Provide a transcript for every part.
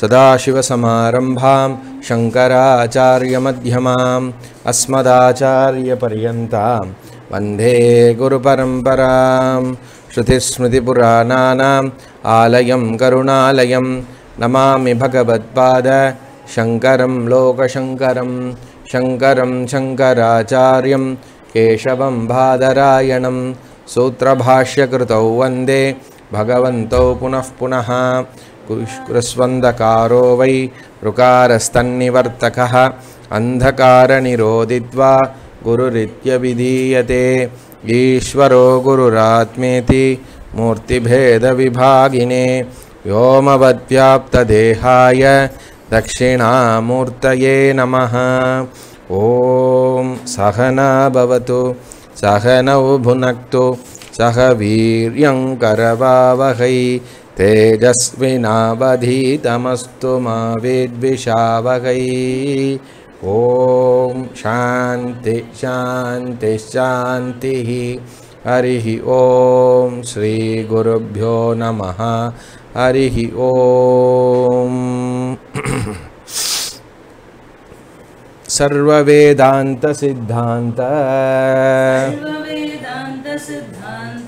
सदाशिवसमारम्भां शङ्कराचार्यमध्यमाम् अस्मदाचार्यपर्यन्तां वन्दे गुरुपरम्परां श्रुतिस्मृतिपुराणानाम् आलयं करुणालयं नमामि भगवत्पाद शङ्करं लोकशङ्करं शङ्करं शङ्कराचार्यं केशवं बादरायणं सूत्रभाष्यकृतौ वन्दे भगवन्तौ पुनः पुनः कृष्वन्दकारो वै ऋकारस्तन्निवर्तकः अन्धकारनिरोधित्वा गुरुरित्यभिधीयते ईश्वरो गुरुरात्मेति मूर्तिभेदविभागिने व्योमवद्व्याप्तदेहाय दक्षिणामूर्तये नमः ॐ सहना भवतु सहनौ भुनक्तु सह वीर्यङ्करवावहै तेजस्विनावधीतमस्तु मा विद्विषावहै ॐ शान्ति शान्ति शान्तिः हरिः ॐ श्रीगुरुभ्यो नमः हरिः ॐ सर्ववेदान्तसिद्धान्त सर्ववेदान्तसिद्धान्त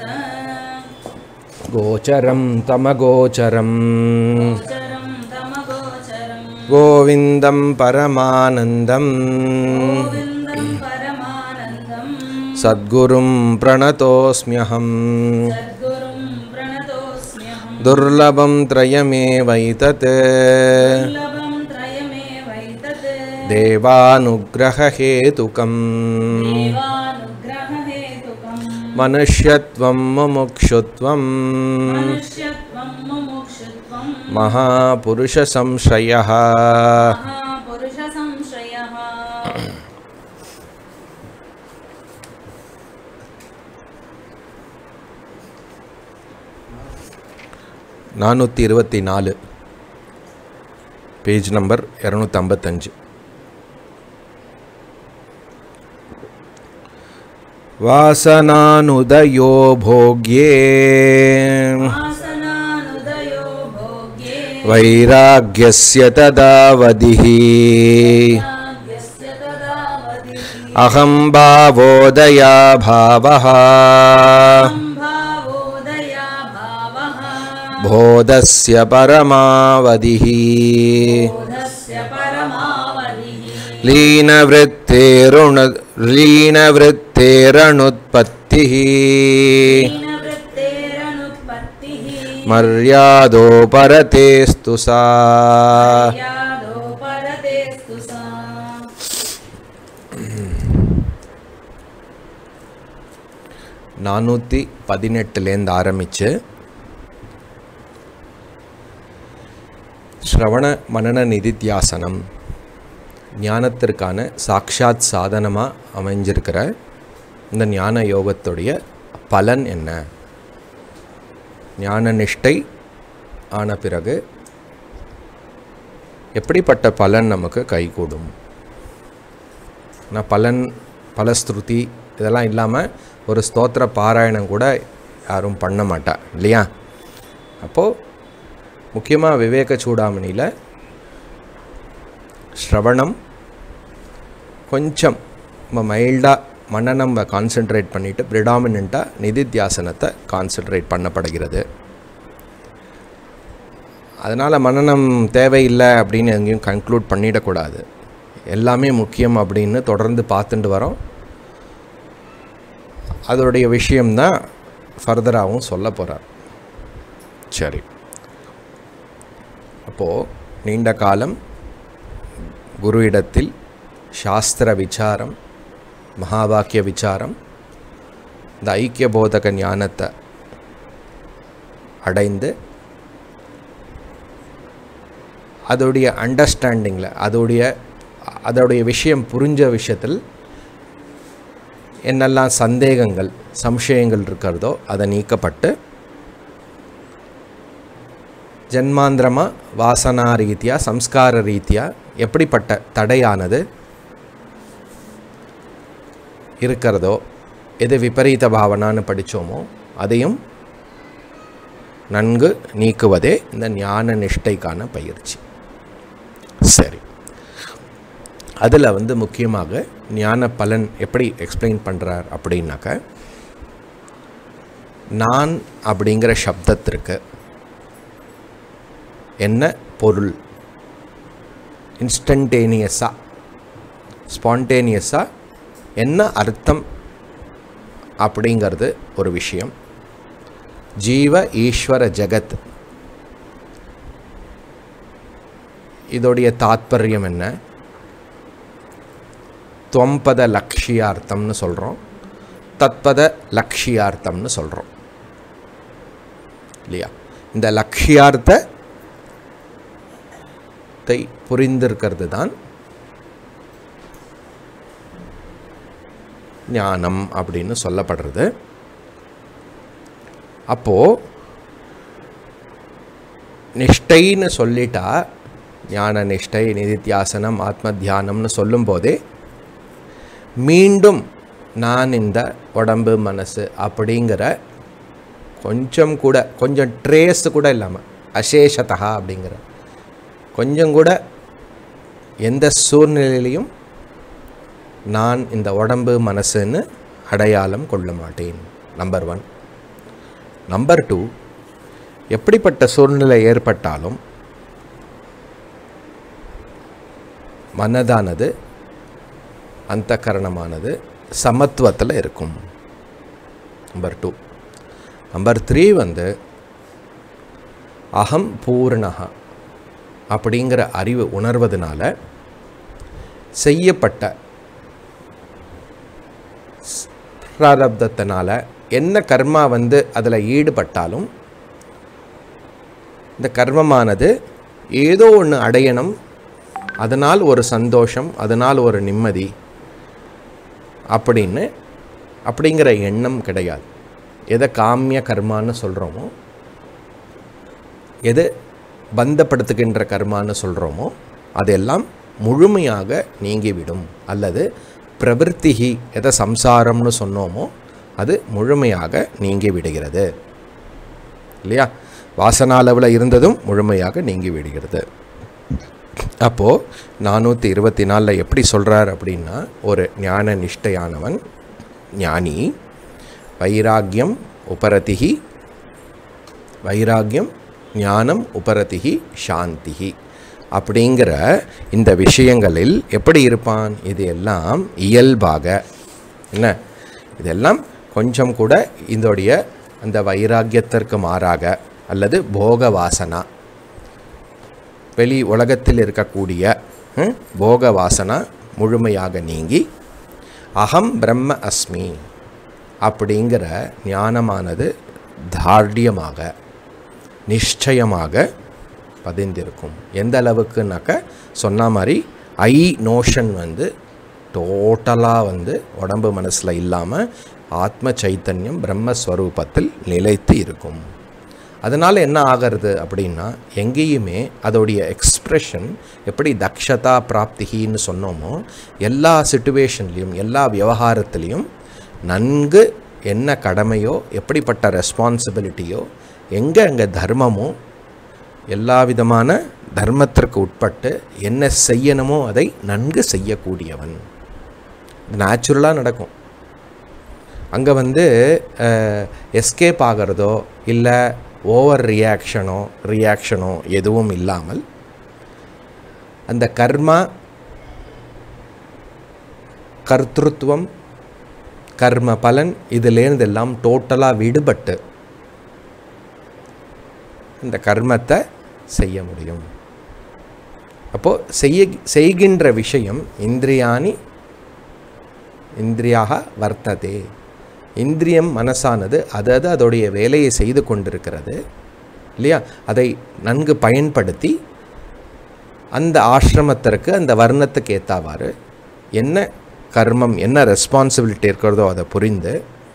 गोचरं तमगोचरम् गोचरं तमगोचरं गोविन्दं परमानन्दम् गोविन्दं परमानन्दं सद्गुरुं प्रणतोऽस्म्यहम् सद्गुरुं प्रणतोऽस्म्यहं दुर्लभं त्रयमेवैतत् दुर्लभं त्रयमेवैतत् देवानुग्ररहेतुकम् देवानुग्ररहेतुकं मनुष्यत्वं मुमुक्षुत्वं मनुष्यत्वं मुमुक्षुत्वं महापुरुषसंश्रयः महापुरुषसंश्रयः நானூற்றி இருபத்தி நாலு பேஜ் நம்பர் இரநூத்தம்பத்தஞ்சு वासनानुदयो भोग्ये आसनानुदयो भोग्ये वैराग्यस्य तदावधिः यस्य तदावधिः अहं भावोदया भावः भावोदया भावः बोधस्य परमावधिः बोधस्य परमावधिः लीनवृत्तेरुण लीनवृत्तेरनुत्पत्तिः हीनवृत्तेरनुत्पत्तिः मर्यादोपरतेस्तु सा यादो परतेस्तु सा நானூற்றி பதினெட்டுலேருந்து ஆரம்பித்து ஸ்ரவண மனன நிதித்தியாசனம் ஞானத்திற்கான சாக்ஷாத் சாதனமாக அமைஞ்சிருக்கிற இந்த ஞான யோகத்துடைய பலன் என்ன ஞான நிஷ்டை ஆன பிறகு எப்படிப்பட்ட பலன் நமக்கு கைகூடும் நான் பலன் பலஸ்ருதி இதெல்லாம் இல்லாமல் ஒரு ஸ்தோத்திர பாராயணம் கூட யாரும் பண்ண மாட்டா இல்லையா அப்போது முக்கியமாக விவேக சூடாமணியில் ஸ்ரவணம் கொஞ்சம் நம்ம மைல்டாக மன்னனம் கான்சென்ட்ரேட் பண்ணிவிட்டு ப்ரிடாமினண்ட்டாக நிதித்தியாசனத்தை கான்சென்ட்ரேட் பண்ணப்படுகிறது அதனால் மன்னனம் தேவையில்லை அப்படின்னு எங்கேயும் கன்க்ளூட் பண்ணிடக்கூடாது எல்லாமே முக்கியம் அப்படின்னு தொடர்ந்து பார்த்துட்டு வரோம் அதோடைய விஷயம்தான் ஃபர்தராகவும் சொல்ல போகிறார் சரி அப்போது நீண்ட காலம் குரு இடத்தில் சாஸ்திர விசாரம் மகாவாக்கிய விசாரம் இந்த ஐக்கிய போதக ஞானத்தை அடைந்து அதோடைய அண்டர்ஸ்டாண்டிங்கில் அதோடைய அதோடைய விஷயம் புரிஞ்ச விஷயத்தில் என்னெல்லாம் சந்தேகங்கள் சம்சயங்கள் இருக்கிறதோ அதை நீக்கப்பட்டு ஜென்மாந்திரமாக வாசனா ரீதியாக சம்ஸ்கார ரீதியாக எப்படிப்பட்ட தடையானது இருக்கிறதோ எது விபரீத பாவனான்னு படித்தோமோ அதையும் நன்கு நீக்குவதே இந்த ஞான நிஷ்டைக்கான பயிற்சி சரி அதில் வந்து முக்கியமாக ஞான பலன் எப்படி எக்ஸ்பிளைன் பண்ணுறார் அப்படின்னாக்க நான் அப்படிங்கிற சப்தத்திற்கு என்ன பொருள் இன்ஸ்டன்டேனியஸாக ஸ்பான்டேனியஸாக என்ன அர்த்தம் அப்படிங்கிறது ஒரு விஷயம் ஜீவ ஈஸ்வர ஜெகத் இதோடைய தாத்பரியம் என்ன துவம்பத லக்ஷியார்த்தம்னு சொல்கிறோம் தத்பத லக்ஷியார்த்தம்னு சொல்கிறோம் இல்லையா இந்த லக்ஷியார்த்தத்தை புரிந்திருக்கிறது தான் ஞானம் அப்படின்னு சொல்லப்படுறது அப்போது நிஷ்டைன்னு சொல்லிட்டா ஞான நிஷ்டை நிதித்தியாசனம் ஆத்ம தியானம்னு சொல்லும்போதே மீண்டும் நான் இந்த உடம்பு மனசு அப்படிங்கிற கொஞ்சம் கூட கொஞ்சம் ட்ரேஸ் கூட இல்லாமல் அசேஷதா அப்படிங்கிற கொஞ்சம் கூட எந்த சூழ்நிலையிலையும் நான் இந்த உடம்பு மனசுன்னு அடையாளம் கொள்ள மாட்டேன் நம்பர் ஒன் நம்பர் டூ எப்படிப்பட்ட சூழ்நிலை ஏற்பட்டாலும் மனதானது அந்த கரணமானது சமத்துவத்தில் இருக்கும் நம்பர் டூ நம்பர் த்ரீ வந்து அகம் பூர்ணகா அப்படிங்கிற அறிவு உணர்வதனால செய்யப்பட்ட ஸ்- பிராரப்தத்தினால என்ன கர்மா வந்து அதில் ஈடுபட்டாலும் இந்த கர்மமானது ஏதோ ஒன்று அடையணும் அதனால் ஒரு சந்தோஷம் அதனால் ஒரு நிம்மதி அப்படின்னு அப்படிங்கிற எண்ணம் கிடையாது எதை காமிய கர்மான்னு சொல்கிறோமோ எது பந்தப்படுத்துகின்ற கர்மான்னு சொல்கிறோமோ அதெல்லாம் முழுமையாக நீங்கிவிடும் அல்லது பிரவருத்திகி எதை சம்சாரம்னு சொன்னோமோ அது முழுமையாக நீங்கி விடுகிறது இல்லையா வாசனாளவில் இருந்ததும் முழுமையாக நீங்கி விடுகிறது அப்போது நானூற்றி இருபத்தி நாலில் எப்படி சொல்கிறார் அப்படின்னா ஒரு ஞான நிஷ்டையானவன் ஞானி வைராக்கியம் உபரதிகி வைராக்கியம் ஞானம் உபரதிகி சாந்திகி அப்படிங்கிற இந்த விஷயங்களில் எப்படி இருப்பான் இது எல்லாம் இயல்பாக என்ன இதெல்லாம் கொஞ்சம் கூட இதோடைய அந்த வைராக்கியத்திற்கு மாறாக அல்லது போக வாசனா வெளி உலகத்தில் இருக்கக்கூடிய ம், போக வாசனா முழுமையாக நீங்கி அகம் பிரம்ம அஸ்மி அப்படிங்கிற ஞானமானது தார்டியமாக நிச்சயமாக பதிந்திருக்கும் எந்த அளவுக்குனாக்க சொன்ன மாதிரி ஐ நோஷன் வந்து டோட்டலாக வந்து உடம்பு மனசில் இல்லாமல் ஆத்ம சைத்தன்யம் பிரம்மஸ்வரூபத்தில் நிலைத்து இருக்கும் அதனால் என்ன ஆகிறது அப்படின்னா எங்கேயுமே அதோடைய எக்ஸ்ப்ரெஷன் எப்படி தக்ஷதா பிராப்திகின்னு சொன்னோமோ எல்லா சுச்சுவேஷன்லேயும் எல்லா விவகாரத்துலேயும் நன்கு என்ன கடமையோ எப்படிப்பட்ட ரெஸ்பான்சிபிலிட்டியோ எங்கே அங்கே தர்மமோ எல்லா விதமான தர்மத்திற்கு உட்பட்டு என்ன செய்யணுமோ அதை நன்கு செய்யக்கூடியவன் நேச்சுரலாக நடக்கும் அங்கே வந்து எஸ்கேப் ஆகிறதோ இல்லை ஓவர் ரியாக்ஷனோ ரியாக்ஷனோ எதுவும் இல்லாமல் அந்த கர்மா கர்த்திருவம் கர்ம பலன் இதிலேருந்து எல்லாம் டோட்டலாக விடுபட்டு இந்த கர்மத்தை செய்ய முடியும் அப்போது செய்ய செய்கின்ற விஷயம் இந்திரியாணி இந்திரியாக வர்த்ததே இந்திரியம் மனசானது அது அது அதோடைய வேலையை செய்து கொண்டிருக்கிறது இல்லையா அதை நன்கு பயன்படுத்தி அந்த ஆசிரமத்திற்கு அந்த வர்ணத்துக்கு ஏற்றாவாறு என்ன கர்மம் என்ன ரெஸ்பான்சிபிலிட்டி இருக்கிறதோ அதை புரிந்து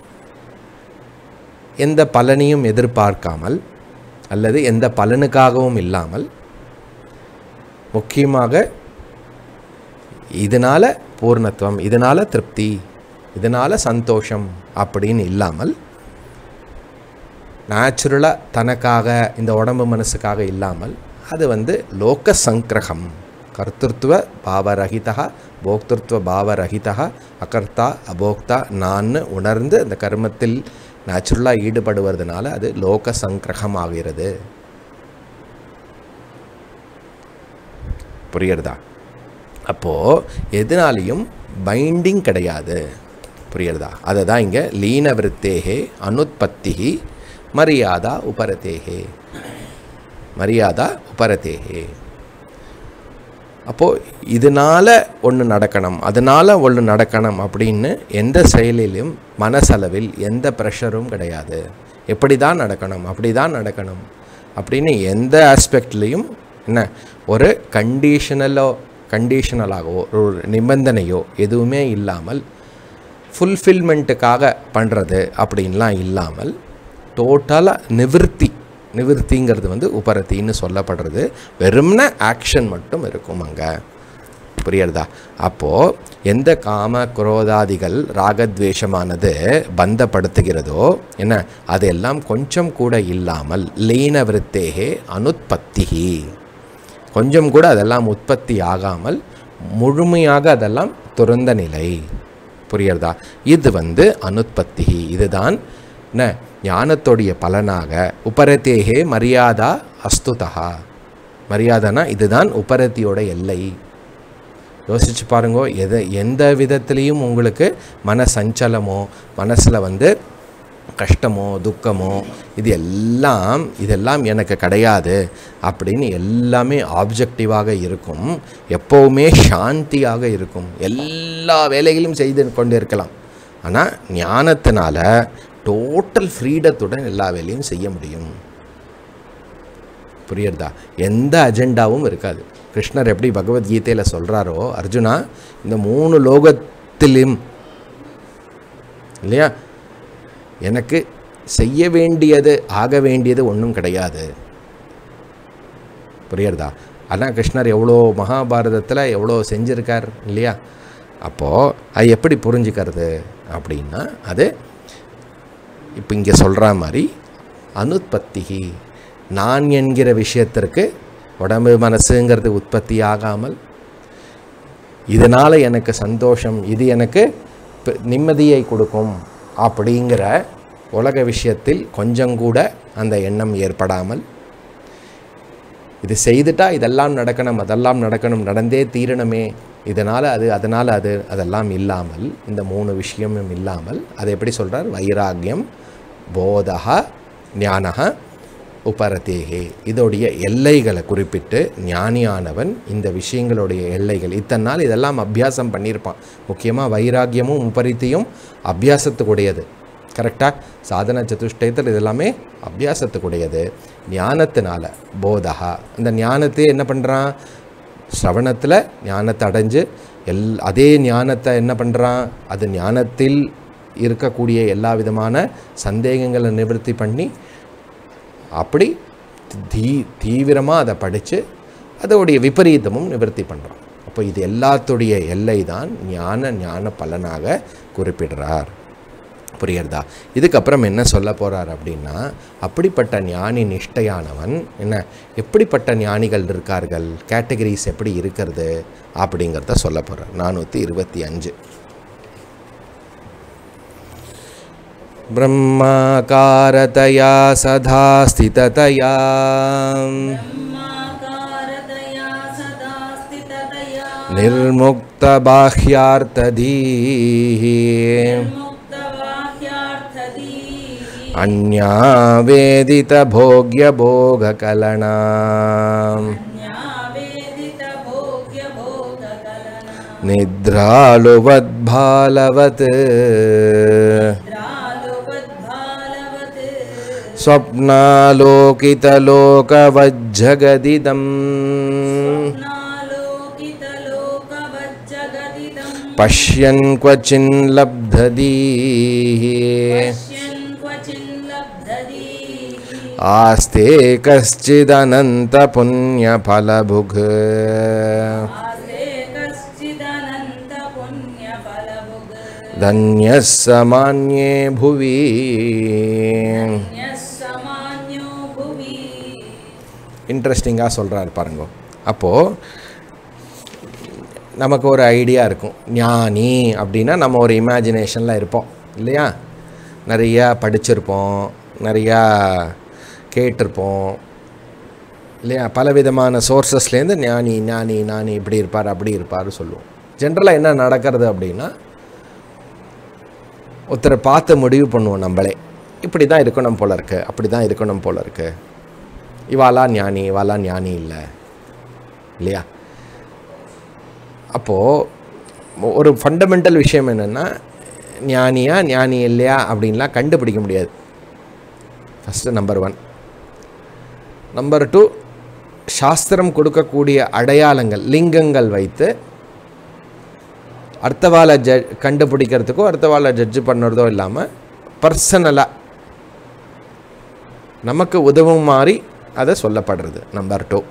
எந்த பலனையும் எதிர்பார்க்காமல் அல்லது எந்த பலனுக்காகவும் இல்லாமல் முக்கியமாக இதனால் பூர்ணத்துவம் இதனால் திருப்தி இதனால் சந்தோஷம் அப்படின்னு இல்லாமல் நேச்சுரலாக தனக்காக இந்த உடம்பு மனசுக்காக இல்லாமல் அது வந்து லோக சங்கிரகம் கர்த்திருவ பாவரகிதா போக்திருத்துவ பாவரகிதா அகர்த்தா அபோக்தா நான் உணர்ந்து அந்த கர்மத்தில் நேச்சுரலாக ஈடுபடுவதனால அது லோக சங்கிரகம் ஆகிறது புரியுறதா அப்போது எதனாலையும் பைண்டிங் கிடையாது புரியுறதா அதை தான் இங்கே லீன விருத்தேகே அனுத்பத்திகி மரியாதா உபரதேகே மரியாதா உபரதேகே அப்போது இதனால் ஒன்று நடக்கணும் அதனால் ஒன்று நடக்கணும் அப்படின்னு எந்த செயலிலும் மனசளவில் எந்த ப்ரெஷரும் கிடையாது எப்படி தான் நடக்கணும் அப்படி தான் நடக்கணும் அப்படின்னு எந்த ஆஸ்பெக்ட்லேயும் என்ன ஒரு கண்டிஷனலோ கண்டிஷனலாகவோ ஒரு நிபந்தனையோ எதுவுமே இல்லாமல் ஃபுல்ஃபில்மெண்ட்டுக்காக பண்ணுறது அப்படின்லாம் இல்லாமல் டோட்டலாக நிவிர்த்தி நிவிர்த்திங்கிறது வந்து உபரத்தின்னு சொல்லப்படுறது வெறும்ன ஆக்ஷன் மட்டும் இருக்கும் அங்கே புரியுறதா அப்போது எந்த காம குரோதாதிகள் ராகத்வேஷமானது பந்தப்படுத்துகிறதோ என்ன அதெல்லாம் கொஞ்சம் கூட இல்லாமல் லீன விருத்தேகே அனுத்பத்திகி கொஞ்சம் கூட அதெல்லாம் உற்பத்தி ஆகாமல் முழுமையாக அதெல்லாம் துறந்த நிலை புரியுறதா இது வந்து அனுத்பத்தி இதுதான் என்ன ஞானத்துடைய பலனாக உபரத்தேகே மரியாதா அஸ்துதா மரியாதைனா இதுதான் உபரத்தியோட எல்லை யோசிச்சு பாருங்க எது எந்த விதத்துலேயும் உங்களுக்கு மன சஞ்சலமோ மனசில் வந்து கஷ்டமோ துக்கமோ இது எல்லாம் இதெல்லாம் எனக்கு கிடையாது அப்படின்னு எல்லாமே ஆப்ஜெக்டிவாக இருக்கும் எப்போவுமே சாந்தியாக இருக்கும் எல்லா வேலைகளும் செய்து கொண்டு இருக்கலாம் ஆனால் ஞானத்தினால டோட்டல் ஃப்ரீடத்துடன் எல்லா வேலையும் செய்ய முடியும் புரியுறதா எந்த அஜெண்டாவும் இருக்காது கிருஷ்ணர் எப்படி பகவத்கீதையில் சொல்கிறாரோ அர்ஜுனா இந்த மூணு லோகத்திலும் இல்லையா எனக்கு செய்ய வேண்டியது ஆக வேண்டியது ஒன்றும் கிடையாது புரியுறதா அதான் கிருஷ்ணர் எவ்வளோ மகாபாரதத்தில் எவ்வளோ செஞ்சுருக்கார் இல்லையா அப்போது அது எப்படி புரிஞ்சுக்கிறது அப்படின்னா அது இப்போ இங்கே சொல்கிற மாதிரி அனுத்பத்திகி நான் என்கிற விஷயத்திற்கு உடம்பு மனசுங்கிறது உற்பத்தி ஆகாமல் இதனால் எனக்கு சந்தோஷம் இது எனக்கு ப- நிம்மதியை கொடுக்கும் அப்படிங்கிற உலக விஷயத்தில் கொஞ்சம் கூட அந்த எண்ணம் ஏற்படாமல் இது செய்துட்டா இதெல்லாம் நடக்கணும் அதெல்லாம் நடக்கணும் நடந்தே தீரணுமே இதனால் அது அதனால் அது அதெல்லாம் இல்லாமல் இந்த மூணு விஷயமும் இல்லாமல் அதை எப்படி சொல்கிறார் வைராக்கியம் போதா ஞானக உபரதேகே இதோடைய எல்லைகளை குறிப்பிட்டு ஞானியானவன் இந்த விஷயங்களுடைய எல்லைகள் இத்தனை நாள் இதெல்லாம் அபியாசம் பண்ணியிருப்பான் முக்கியமாக வைராக்கியமும் உபரித்தியும் அபியாசத்துக்குடையது கரெக்டாக சாதன சதுஷ்டயத்தில் இதெல்லாமே அபியாசத்துக்குடையது ஞானத்தினால போதகா அந்த ஞானத்தை என்ன பண்ணுறான் ஸ்ரவணத்தில் ஞானத்தை அடைஞ்சு எல் அதே ஞானத்தை என்ன பண்ணுறான் அது ஞானத்தில் இருக்கக்கூடிய எல்லா விதமான சந்தேகங்களை நிவர்த்தி பண்ணி அப்படி தீ தீவிரமாக அதை படித்து அதோடைய விபரீதமும் நிவர்த்தி பண்ணுறான் அப்போ இது எல்லாத்துடைய எல்லை தான் ஞான ஞான பலனாக குறிப்பிடுறார் புரியுறதா இதுக்கப்புறம் என்ன சொல்ல போகிறார் அப்படின்னா அப்படிப்பட்ட ஞானி நிஷ்டையானவன் என்ன எப்படிப்பட்ட ஞானிகள் இருக்கார்கள் கேட்டகரிஸ் எப்படி இருக்கிறது அப்படிங்கிறத சொல்ல போகிறார் நானூற்றி இருபத்தி அஞ்சு ब्रह्माकारतया सदा स्थिततया ब्रह्माकारतया सदा स्थिततया निर्मुक्तबाह्यार्थधीः मुक्तवाक्यार्थधीः अन्या वेदितभोग्यभोगकलना ज्ञावेदितभोग्यभोगकलना निद्रालुवद्भालवत् द्रालुवद्भालवत् स्वप्नालोकितलोकवज्जगदिदम् नालोकितलोकवज्जगदिदम् पश्यन् क्वचिन्लब्धदीः पश्यन् क्वचिल्लब्धदीः आस्ते कश्चिदनन्तपुण्यफलभुग् आस्ते कश्चिदनन्तपुण्यफलभुग् धन्यः समान्ये भुवि यः समान्यो भुवि இன்ட்ரெஸ்டிங்காக சொல்கிறார் பாருங்க அப்போது நமக்கு ஒரு ஐடியா இருக்கும் ஞானி அப்படின்னா நம்ம ஒரு இமேஜினேஷனில் இருப்போம் இல்லையா நிறையா படிச்சிருப்போம் நிறையா கேட்டிருப்போம் இல்லையா பலவிதமான சோர்சஸ்லேருந்து ஞானி ஞானி ஞானி இப்படி இருப்பார் அப்படி இருப்பார் சொல்லுவோம் ஜென்ரலாக என்ன நடக்கிறது அப்படின்னா ஒருத்தரை பார்த்து முடிவு பண்ணுவோம் நம்மளே இப்படி தான் இருக்கணும் போல இருக்கு அப்படி தான் இருக்கணும் போல இருக்கு இவாளா ஞானி இவாளா ஞானி இல்லை இல்லையா அப்போது ஒரு ஃபண்டமெண்டல் விஷயம் என்னென்னா ஞானியா ஞானி இல்லையா அப்படின்லாம் கண்டுபிடிக்க முடியாது first number one number two சாஸ்திரம் கொடுக்கக்கூடிய அடையாளங்கள் லிங்கங்கள் வைத்து அர்த்தவாலை ஜ கண்டுபிடிக்கிறதுக்கோ அர்த்தவாலை ஜட்ஜு பண்ணுறதோ இல்லாமல் பர்சனலாக நமக்கு உதவும் மாதிரி அதை சொல்லப்படுறது நம்பர் டூ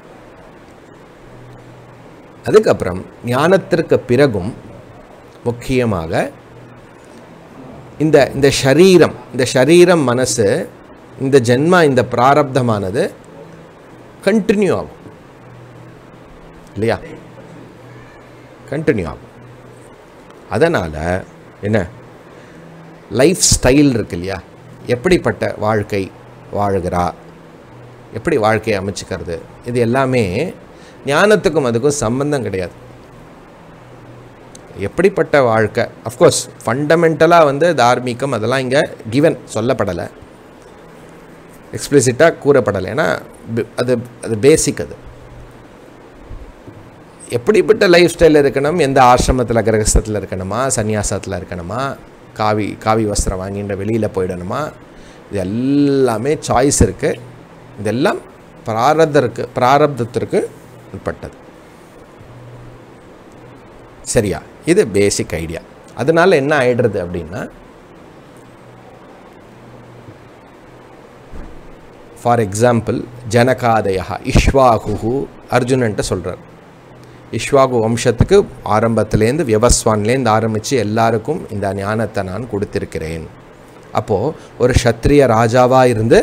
அதுக்கப்புறம் ஞானத்திற்கு பிறகும் முக்கியமாக இந்த இந்த ஷரீரம் இந்த ஷரீரம் மனசு இந்த ஜென்மா இந்த பிராரப்தமானது கண்டினியூ ஆகும் இல்லையா கண்டினியூ ஆகும் அதனால் என்ன லைஃப் ஸ்டைல் இருக்கு இல்லையா எப்படிப்பட்ட வாழ்க்கை வாழுகிறா எப்படி வாழ்க்கையை அமைச்சுக்கிறது இது எல்லாமே ஞானத்துக்கும் அதுக்கும் சம்பந்தம் கிடையாது எப்படிப்பட்ட வாழ்க்கை அஃப்கோர்ஸ் ஃபண்டமெண்டலாக வந்து தார்மீகம் அதெல்லாம் இங்கே கிவன் சொல்லப்படலை எக்ஸ்பிளிசிட்டாக கூறப்படலை ஏன்னா பி- அது அது பேசிக் அது எப்படிப்பட்ட லைஃப் ஸ்டைல் இருக்கணும் எந்த ஆசிரமத்தில் கிரகஸ்தத்தில் இருக்கணுமா சந்நியாசத்தில் இருக்கணுமா காவி காவி வஸ்திரம் வாங்கின்ற வெளியில் போயிடணுமா இது எல்லாமே சாய்ஸ் இருக்குது இதெல்லாம் பிராரதற்கு பிராரப்தத்திற்கு உட்பட்டது சரியா இது பேசிக் ஐடியா அதனால என்ன ஆயிடுறது அப்படின்னா ஃபார் எக்ஸாம்பிள் ஜனகாதயா இஷ்வாகு அர்ஜுனன்ட்ட சொல்கிறார் இஷ்வாகு வம்சத்துக்கு ஆரம்பத்துலேருந்து வியவஸ்வான்லேருந்து ஆரம்பித்து எல்லாருக்கும் இந்த ஞானத்தை நான் கொடுத்திருக்கிறேன் அப்போது ஒரு க்ஷத்ரிய ராஜாவாக இருந்து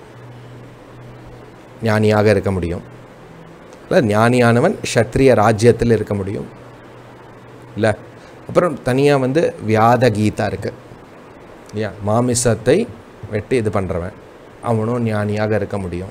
ஞானியாக இருக்க முடியும் இல்லை ஞானியானவன் க்ஷத்ரிய ராஜ்யத்தில் இருக்க முடியும் இல்லை அப்புறம் தனியாக வந்து வியாத கீதா இருக்குது இல்லையா மாமிசத்தை வெட்டி இது பண்ணுறவன் அவனும் ஞானியாக இருக்க முடியும்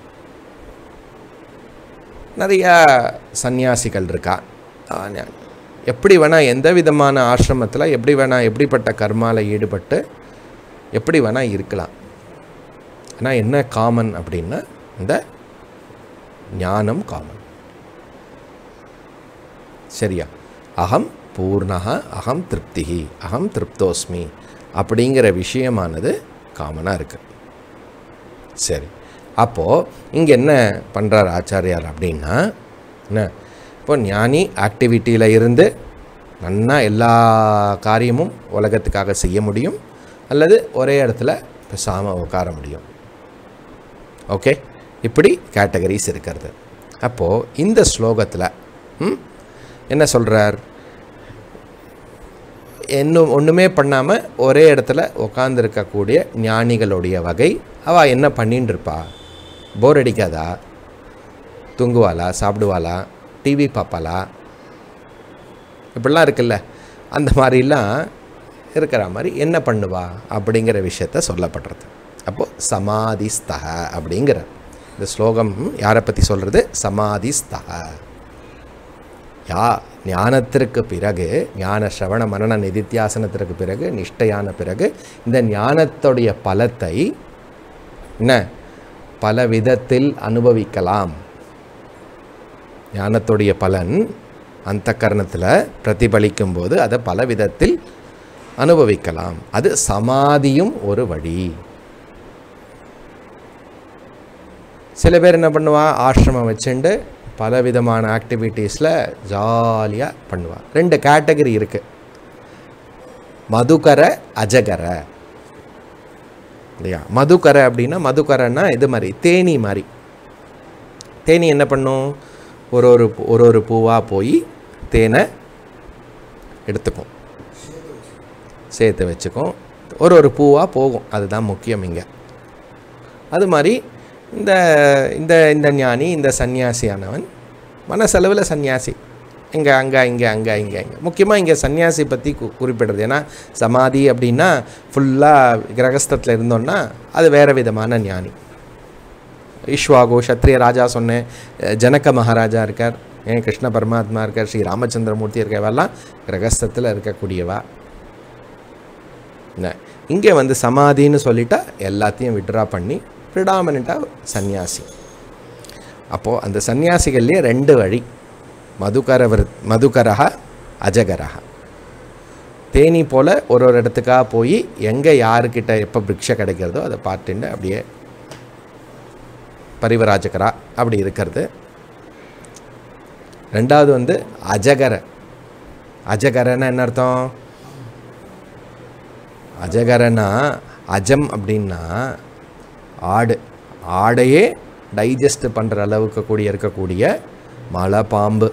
நிறையா சந்நியாசிகள் இருக்கா அவன் ஞானி. எப்படி வேணால் எந்த விதமான ஆசிரமத்தில் எப்படி வேணால் எப்படிப்பட்ட கர்மால ஈடுபட்டு எப்படி வேணால் இருக்கலாம் ஆனால் என்ன காமன் அப்படின்னா இந்த ஞானம் காமன் சரியா அகம் பூர்ணா அகம் திருப்திஹி அகம் திருப்தோஸ்மி அப்படிங்கிற விஷயமானது காமனாக இருக்கு சரி அப்போது இங்கே என்ன பண்ணுறார் ஆச்சாரியார் அப்படின்னா என்ன இப்போ ஞானி ஆக்டிவிட்டியில் இருந்து நன்னா எல்லா காரியமும் உலகத்துக்காக செய்ய முடியும் அல்லது ஒரே இடத்துல பேசாமல் உட்கார முடியும் ஓகே இப்படி கேட்டகரிஸ் இருக்கிறது அப்போது இந்த ஸ்லோகத்தில் ம், என்ன சொல்கிறார் இன்னும் ஒன்றுமே பண்ணாமல் ஒரே இடத்துல உட்காந்துருக்கக்கூடிய ஞானிகளுடைய வகை அவள் என்ன பண்ணின்னு இருப்பா போர் அடிக்காதா தூங்குவாளா சாப்பிடுவாளா டிவி பார்ப்பாளா இப்படிலாம் இருக்குல்ல அந்த மாதிரிலாம் இருக்கிற மாதிரி என்ன பண்ணுவா அப்படிங்கிற விஷயத்த சொல்லப்படுறது அப்போது சமாதிஸ்தக அப்படிங்கிற இந்த ஸ்லோகம் யாரை பற்றி சொல்கிறது சமாதிஸ்தக யா ஞானத்திற்கு பிறகு ஞான ஸ்ரவண மரண நிதித்தியாசனத்திற்கு பிறகு நிஷ்டையான பிறகு இந்த ஞானத்துடைய பலத்தை என்ன பல விதத்தில் அனுபவிக்கலாம் ஞானத்துடைய பலன் அந்த கரணத்தில் பிரதிபலிக்கும் போது அதை பல விதத்தில் அனுபவிக்கலாம் அது சமாதியும் ஒரு வழி சில பேர் என்ன பண்ணுவா ஆசிரமம் வச்சுண்டு பல விதமான ஆக்டிவிட்டீஸில் ஜாலியாக பண்ணுவா ரெண்டு கேட்டகரி இருக்குது மதுகர அஜகர இல்லையா மதுக்கரை அப்படின்னா மதுக்கரைன்னா இது மாதிரி தேனி மாதிரி தேனி என்ன பண்ணும் ஒரு ஒரு பூ- ஒரு ஒரு பூவாக போய் தேனை எடுத்துக்கும் சேர்த்து வச்சுக்கும் ஒரு ஒரு பூவாக போகும் அதுதான் முக்கியம் இங்கே அது மாதிரி இந்த இந்த இந்த ஞானி இந்த சந்நியாசியானவன் மனசளவில் சந்நியாசி இங்கே அங்கே இங்கே அங்கே இங்கே இங்கே முக்கியமாக இங்கே சன்னியாசி பற்றி கு குறிப்பிடுறது ஏன்னா சமாதி அப்படின்னா ஃபுல்லாக கிரகஸ்தத்தில் இருந்தோன்னா அது வேறு விதமான ஞானி ஈஸ்வாகோ சத்ரிய ராஜா சொன்னேன் அஹ் ஜனக மகாராஜா இருக்கார் ஏன் கிருஷ்ண பரமாத்மா இருக்கார் ஸ்ரீ ராமச்சந்திரமூர்த்தி இருக்கவெல்லாம் கிரகஸ்தத்தில் இருக்கக்கூடியவா என்ன இங்கே வந்து சமாதின்னு சொல்லிட்டா எல்லாத்தையும் விட்ரா பண்ணி ப்ரிடாமினாக சந்நியாசி அப்போது அந்த சந்நியாசிகள்லேயே ரெண்டு வழி மதுகர விருத் மதுகரஹா அஜகரஹா தேனி போல் ஒரு ஒரு இடத்துக்காக போய் எங்கே யாருக்கிட்ட எப்போ பிக்ஷை கிடைக்கிறதோ அதை பார்த்துட்டு அப்படியே பரிவராஜகரா அப்படி இருக்கிறது ரெண்டாவது வந்து அஜகர அஜகரன்னா என்ன அர்த்தம் அஜகரனா அஜம் அப்படின்னா ஆடு ஆடையே டைஜஸ்ட் பண்ணுற அளவுக்கு கூடிய இருக்கக்கூடிய மலை பாம்பு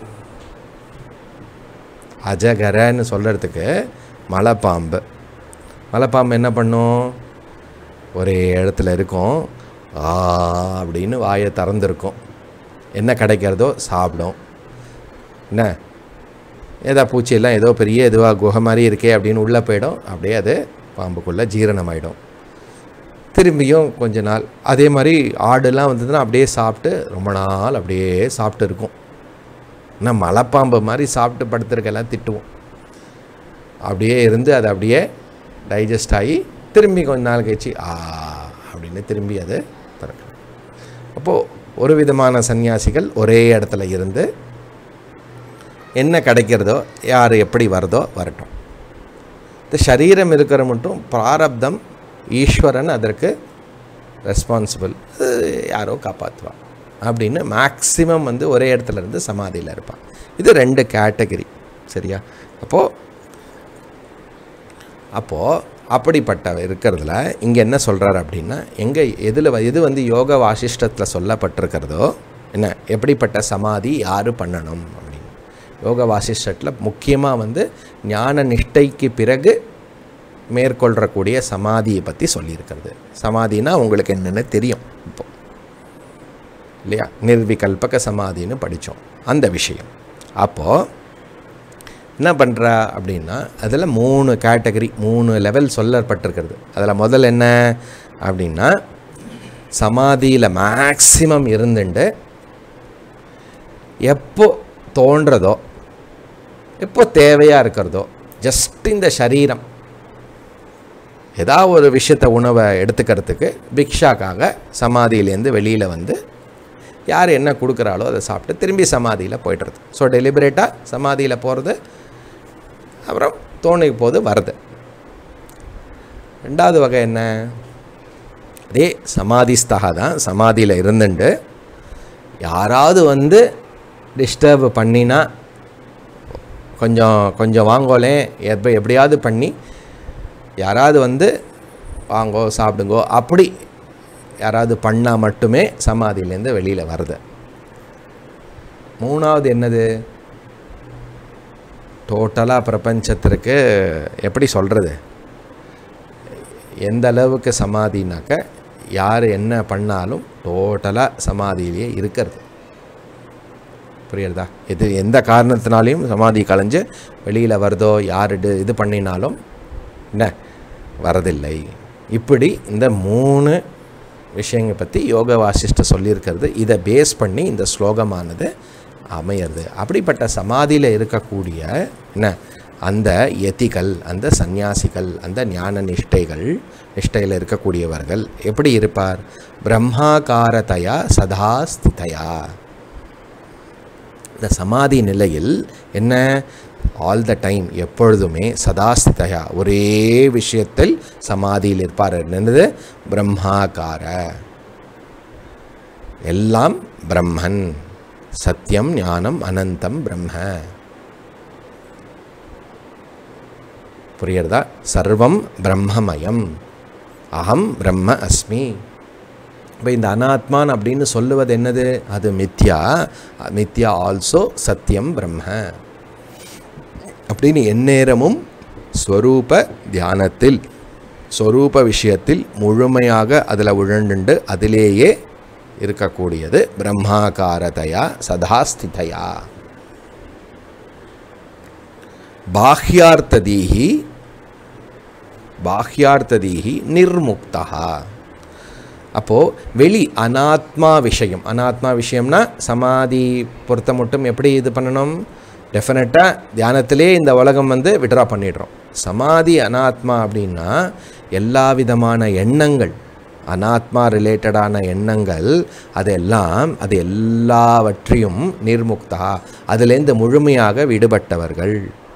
அஜகரன்னு சொல்கிறதுக்கு மலைப்பாம்பு மலைப்பாம்பு என்ன பண்ணும் ஒரே இடத்துல இருக்கும் ஆ அப்படின்னு வாயை திறந்துருக்கும் என்ன கிடைக்கிறதோ சாப்பிடும் என்ன ஏதா பூச்சியெல்லாம் ஏதோ பெரிய இதுவாக குகை மாதிரி இருக்கே அப்படின்னு உள்ளே போயிடும் அப்படியே அது பாம்புக்குள்ளே ஜீரணமாயிடும் திரும்பியும் கொஞ்ச நாள் அதே மாதிரி ஆடுலாம் வந்ததுன்னா அப்படியே சாப்பிட்டு ரொம்ப நாள் அப்படியே சாப்பிட்டு இருக்கும் ஆனால் மலைப்பாம்பு மாதிரி சாப்பிட்டு படுத்துருக்கெல்லாம் திட்டுவோம் அப்படியே இருந்து அது அப்படியே டைஜஸ்ட் ஆகி திரும்பி கொஞ்ச நாள் கழிச்சு ஆ அப்படின்னு திரும்பி அது திறக்கும் அப்போது ஒரு விதமான சன்னியாசிகள் ஒரே இடத்துல இருந்து என்ன கிடைக்கிறதோ யார் எப்படி வருதோ வரட்டும் இந்த சரீரம் இருக்கிற மட்டும் பிராரப்தம் ஈஸ்வரன் அதற்கு ரெஸ்பான்சிபிள் யாரோ காப்பாற்றுவா அப்படின்னு மேக்ஸிமம் வந்து ஒரே இடத்துல இருந்து சமாதியில் இருப்பான் இது ரெண்டு கேட்டகரி சரியா அப்போது அப்போது அப்படிப்பட்ட இருக்கிறதுல இங்கே என்ன சொல்கிறார் அப்படின்னா எங்கே எதில் எது வந்து யோக வாசிஷ்டத்தில் சொல்லப்பட்டிருக்கிறதோ என்ன எப்படிப்பட்ட சமாதி யார் பண்ணணும் அப்படின்னு யோக வாசிஷ்டத்தில் முக்கியமாக வந்து ஞான நிஷ்டைக்கு பிறகு மேற்கொள்கிறக்கூடிய சமாதியை பற்றி சொல்லியிருக்கிறது சமாதினா உங்களுக்கு என்னென்னு தெரியும் இப்போ இல்லையா நிர்விகல்பக சமாதின்னு படித்தோம் அந்த விஷயம் அப்போது என்ன பண்ணுறா அப்படின்னா அதில் மூணு கேட்டகரி மூணு லெவல் சொல்லப்பட்டிருக்கிறது அதில் முதல்ல என்ன அப்படின்னா சமாதியில் மேக்சிமம் இருந்துட்டு எப்போ தோன்றதோ எப்போ தேவையாக இருக்கிறதோ ஜஸ்ட் இந்த சரீரம் ஏதாவது ஒரு விஷயத்தை உணவை எடுத்துக்கிறதுக்கு பிக்ஷாக்காக சமாதியிலேருந்து வெளியில் வந்து யார் என்ன கொடுக்குறாளோ அதை சாப்பிட்டு திரும்பி சமாதியில் போய்டுறது ஸோ டெலிபரேட்டாக சமாதியில் போகிறது அப்புறம் தோணிக்கு போது வருது ரெண்டாவது வகை என்ன அதே சமாதிஸ்தகா தான் சமாதியில் இருந்துட்டு யாராவது வந்து டிஸ்டர்ப் பண்ணினா கொஞ்சம் கொஞ்சம் வாங்கோலே எப்போ எப்படியாவது பண்ணி யாராவது வந்து வாங்கோ சாப்பிடுங்கோ அப்படி யாராவது பண்ணால் மட்டுமே சமாதியிலேருந்து வெளியில் வருது மூணாவது என்னது டோட்டலாக பிரபஞ்சத்திற்கு எப்படி சொல்கிறது எந்த அளவுக்கு சமாதினாக்க யார் என்ன பண்ணாலும் டோட்டலாக சமாதியிலேயே இருக்கிறது புரியுறதா இது எந்த காரணத்தினாலையும் சமாதி கலைஞ்சு வெளியில் வருதோ யார் இது இது பண்ணினாலும் என்ன வரதில்லை இப்படி இந்த மூணு விஷயங்களை பற்றி யோக வாசிஷ்ட சொல்லியிருக்கிறது இதை பேஸ் பண்ணி இந்த ஸ்லோகமானது அமையிறது அப்படிப்பட்ட சமாதியில் இருக்கக்கூடிய என்ன அந்த யதிகள் அந்த சந்நியாசிகள் அந்த ஞான நிஷ்டைகள் நிஷ்டையில் இருக்கக்கூடியவர்கள் எப்படி இருப்பார் பிரம்மாகாரதையா சதா ஸ்திதையா இந்த சமாதி நிலையில் என்ன ஆல் த டைம் எப்பொழுதுமே சதாஸ்திதையா ஒரே விஷயத்தில் சமாதியில் இருப்பார் என்னது பிரம்மாகார எல்லாம் பிரம்மன் சத்தியம் ஞானம் அனந்தம் பிரம்ம புரியுறதா சர்வம் பிரம்மமயம் அகம் பிரம்ம அஸ்மி இப்போ இந்த அனாத்மான் அப்படின்னு சொல்லுவது என்னது அது மித்யா மித்யா ஆல்சோ சத்தியம் பிரம்ம அப்படின்னு எந்நேரமும் ஸ்வரூப தியானத்தில் ஸ்வரூப விஷயத்தில் முழுமையாக அதில் உழண்டுண்டு அதிலேயே இருக்கக்கூடியது பிரம்மாகாரதையா சதா ஸ்திதையா பாஹ்யார்த்ததீஹி பாஹ்யார்த்ததீஹி நிர்முக்தா அப்போது வெளி அனாத்மா விஷயம் அனாத்மா விஷயம்னா சமாதி பொறுத்த மட்டும் எப்படி இது பண்ணணும் டெஃபினட்டாக தியானத்திலே இந்த உலகம் வந்து விட்ரா பண்ணிடுறோம் சமாதி அனாத்மா அப்படின்னா எல்லா விதமான எண்ணங்கள் அனாத்மா ரிலேட்டடான எண்ணங்கள் அதெல்லாம் அது எல்லாவற்றையும் நிர்முக்தா அதுலேருந்து முழுமையாக விடுபட்டவர்கள்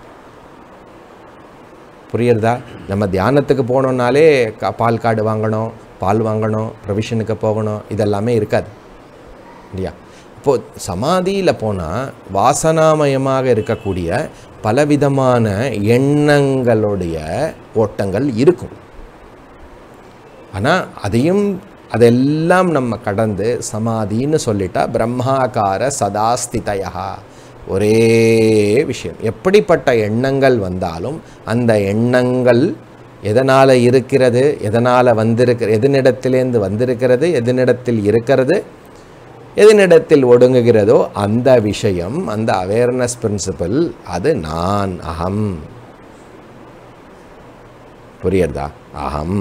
புரியுறதா நம்ம தியானத்துக்கு போனோம்னாலே கா பால் கார்டு வாங்கணும் பால் வாங்கணும் ப்ரொவிஷனுக்கு போகணும் இதெல்லாமே இருக்காது இல்லையா இப்போது சமாதியில் போனால் வாசனாமயமாக இருக்கக்கூடிய பலவிதமான எண்ணங்களுடைய ஓட்டங்கள் இருக்கும் ஆனால் அதையும் அதெல்லாம் நம்ம கடந்து சமாதின்னு சொல்லிட்டா பிரம்மாகார சதாஸ்திதயா ஒரே விஷயம் எப்படிப்பட்ட எண்ணங்கள் வந்தாலும் அந்த எண்ணங்கள் எதனால் இருக்கிறது எதனால் வந்திருக்க எதனிடத்திலேருந்து வந்திருக்கிறது எதனிடத்தில் இருக்கிறது எதனிடத்தில் ஒடுங்குகிறதோ அந்த விஷயம் அந்த அவேர்னஸ் பிரின்சிபல் அது நான் அகம் புரியுறதா அகம்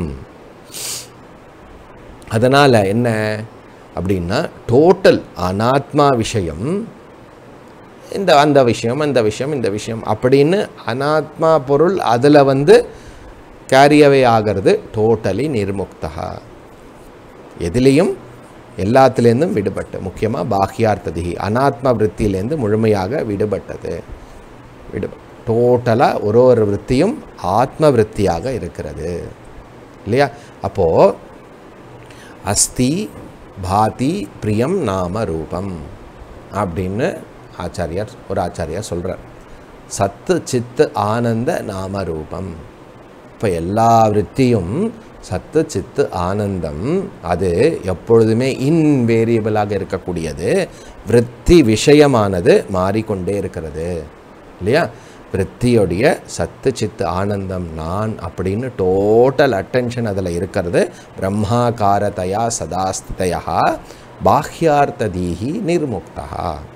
அதனால் என்ன அப்படின்னா டோட்டல் அனாத்மா விஷயம் இந்த அந்த விஷயம் அந்த விஷயம் இந்த விஷயம் அப்படின்னு அனாத்மா பொருள் அதில் வந்து கேரியவே ஆகிறது டோட்டலி நிர்முக்தா எதுலேயும் எல்லாத்துலேருந்தும் விடுபட்டு முக்கியமாக பாஹ்யார்த்ததி அனாத்மா விற்த்தியிலேருந்து முழுமையாக விடுபட்டது விடு டோட்டலாக ஒரு ஒரு விற்த்தியும் ஆத்ம விற்த்தியாக இருக்கிறது இல்லையா அப்போது அஸ்தி பாதி பிரியம் நாம ரூபம் அப்படின்னு ஆச்சாரியார் ஒரு ஆச்சாரியார் சொல்கிறார் சத்து சித்து ஆனந்த நாம ரூபம் இப்போ எல்லா விற்த்தியும் சத்து சித்து ஆனந்தம் அது எப்பொழுதுமே இன்வேரியபிளாக இருக்கக்கூடியது விற்பி விஷயமானது மாறிக்கொண்டே இருக்கிறது இல்லையா விற்த்தியுடைய சத்து சித்து ஆனந்தம் நான் அப்படின்னு டோட்டல் அட்டென்ஷன் அதில் இருக்கிறது பிரம்மாகாரதையா சதாஸ்திதையா பாஹ்யார்த்ததீஹி நிர்முக்தா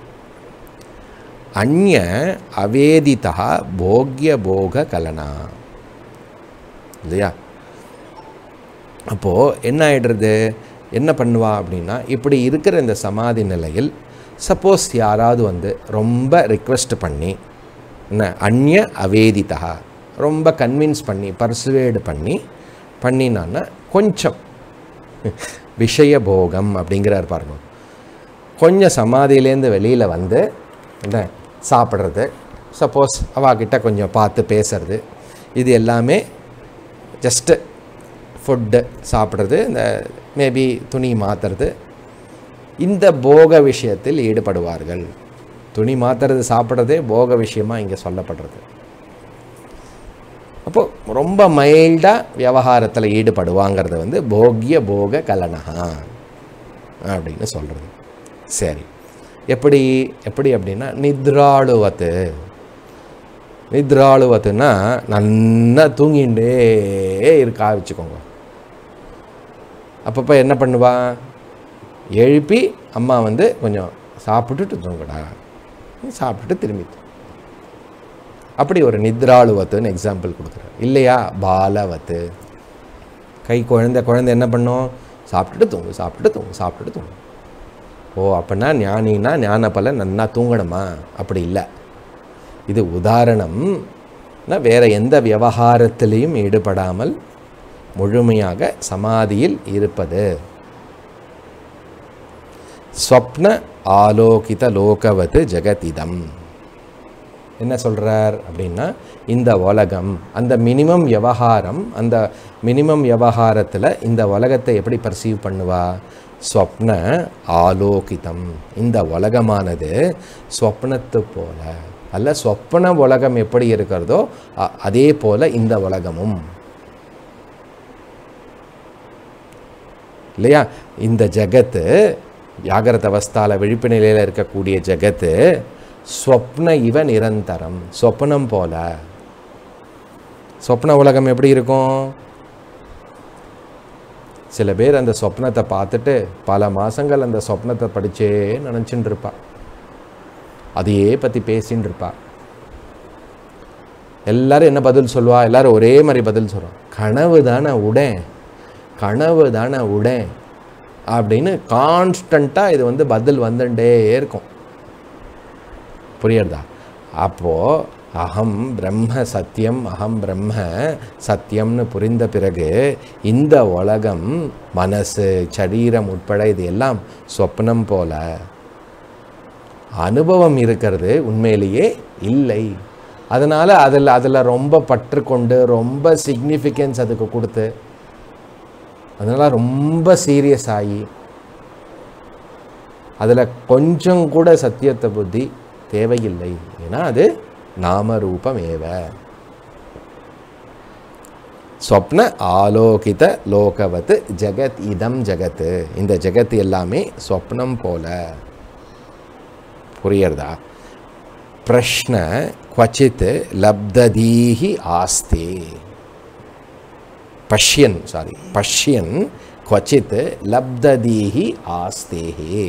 அந்நிய அவேதிதா போக்ய போக கலனா இல்லையா அப்போது என்ன ஆயிடுறது என்ன பண்ணுவா அப்படின்னா இப்படி இருக்கிற இந்த சமாதி நிலையில் சப்போஸ் யாராவது வந்து ரொம்ப ரிக்வெஸ்ட் பண்ணி என்ன அந்நிய அவேதிதா ரொம்ப கன்வின்ஸ் பண்ணி பர்சுவேடு பண்ணி பண்ணினான்னா கொஞ்சம் விஷய போகம் அப்படிங்கிறார் பாருங்க கொஞ்சம் சமாதியிலேருந்து வெளியில் வந்து என்ன சாப்பிட்றது சப்போஸ் அவாகிட்ட கொஞ்சம் பார்த்து பேசுறது இது எல்லாமே ஜஸ்ட்டு ஃபுட்டு சாப்பிட்றது இந்த மேபி துணி மாற்றுறது இந்த போக விஷயத்தில் ஈடுபடுவார்கள் துணி மாற்றுறது சாப்பிட்றதே போக விஷயமாக இங்கே சொல்லப்படுறது அப்போது ரொம்ப மைல்டாக விவகாரத்தில் ஈடுபடுவாங்கிறது வந்து போக்கிய போக கலனஹா அப்படின்னு சொல்கிறது சரி எப்படி எப்படி அப்படின்னா நித்ராளுவத்து நித்ராளுவத்துன்னா நல்லா தூங்கிண்டே இருக்கா வச்சுக்கோங்க அப்பப்போ என்ன பண்ணுவா எழுப்பி அம்மா வந்து கொஞ்சம் சாப்பிட்டுட்டு தூங்குடா சாப்பிட்டுட்டு திரும்பி தூங்கு. அப்படி ஒரு நித்ராளுவத்துன்னு எக்ஸாம்பிள் கொடுக்குறாரு இல்லையா பாலவத்து கை குழந்தை குழந்தை என்ன பண்ணும் சாப்பிட்டுட்டு தூங்கு சாப்பிட்டுட்டு தூங்கு சாப்பிட்டுட்டு தூங்கு ஓ அப்படின்னா ஞானின்னா ஞான பலன் நன்னா தூங்கணுமா அப்படி இல்லை இது உதாரணம் நான் வேற எந்த விவகாரத்திலையும் ஈடுபடாமல் முழுமையாக சமாதியில் இருப்பது ஸ்வப்ன ஆலோகித லோகவது ஜெகதிதம் என்ன சொல்கிறார் அப்படின்னா இந்த உலகம் அந்த மினிமம் விவகாரம் அந்த மினிமம் விவகாரத்தில் இந்த உலகத்தை எப்படி பர்சீவ் பண்ணுவா ஸ்வப்ன ஆலோகிதம் இந்த உலகமானது ஸ்வப்னத்து போல அல்ல சொப்பன உலகம் எப்படி இருக்கிறதோ அ- அதே போல இந்த உலகமும் இல்லையா இந்த ஜகத்து ஜாகிரத அவஸ்தால விழிப்பு நிலையில் இருக்கக்கூடிய ஜகத்து ஸ்வப்ன இவ நிரந்தரம் சொப்னம் போல சொப்ன உலகம் எப்படி இருக்கும் சில பேர் அந்த சொப்னத்தை பார்த்துட்டு பல மாசங்கள் அந்த சொப்னத்தை படிச்சே நினச்சின்னு இருப்பா அதையே பற்றி பேசின்னு இருப்பா எல்லாரும் என்ன பதில் சொல்லுவா எல்லாரும் ஒரே மாதிரி பதில் சொல்கிறோம் கனவு தானே உடேன் கனவு தானே உடேன் அப்படின்னு கான்ஸ்டண்ட்டாக இது வந்து பதில் வந்துட்டே இருக்கும் புரியுறதா அப்போது அகம் பிரம்ம சத்தியம் அகம் பிரம்ம சத்தியம்னு புரிந்த பிறகு இந்த உலகம் மனசு சரீரம் உட்பட இது எல்லாம் சொப்னம் போல அனுபவம் இருக்கிறது உண்மையிலேயே இல்லை அதனால் அதில் அதில் ரொம்ப பற்று கொண்டு ரொம்ப சிக்னிஃபிகன்ஸ் அதுக்கு கொடுத்து அதனால் ரொம்ப சீரியஸ் ஆகி அதில் கொஞ்சம் கூட சத்தியத்தை புத்தி தேவையில்லை ஏன்னா அது நாமரூபம் ஏவ ஸ்வப்ன ஆலோகித லோகவத் ஜெகத் இதம் ஜெகத்து இந்த ஜெகத் எல்லாமே சொப்னம் போல புரியறதா பிரஷ்ன क्वचित् லப்ததீஹி ஆஸ்தே பஷ்யன் சாரி பஷ்யன் क्वचित् லப்ததீஹி ஆஸ்தேஹே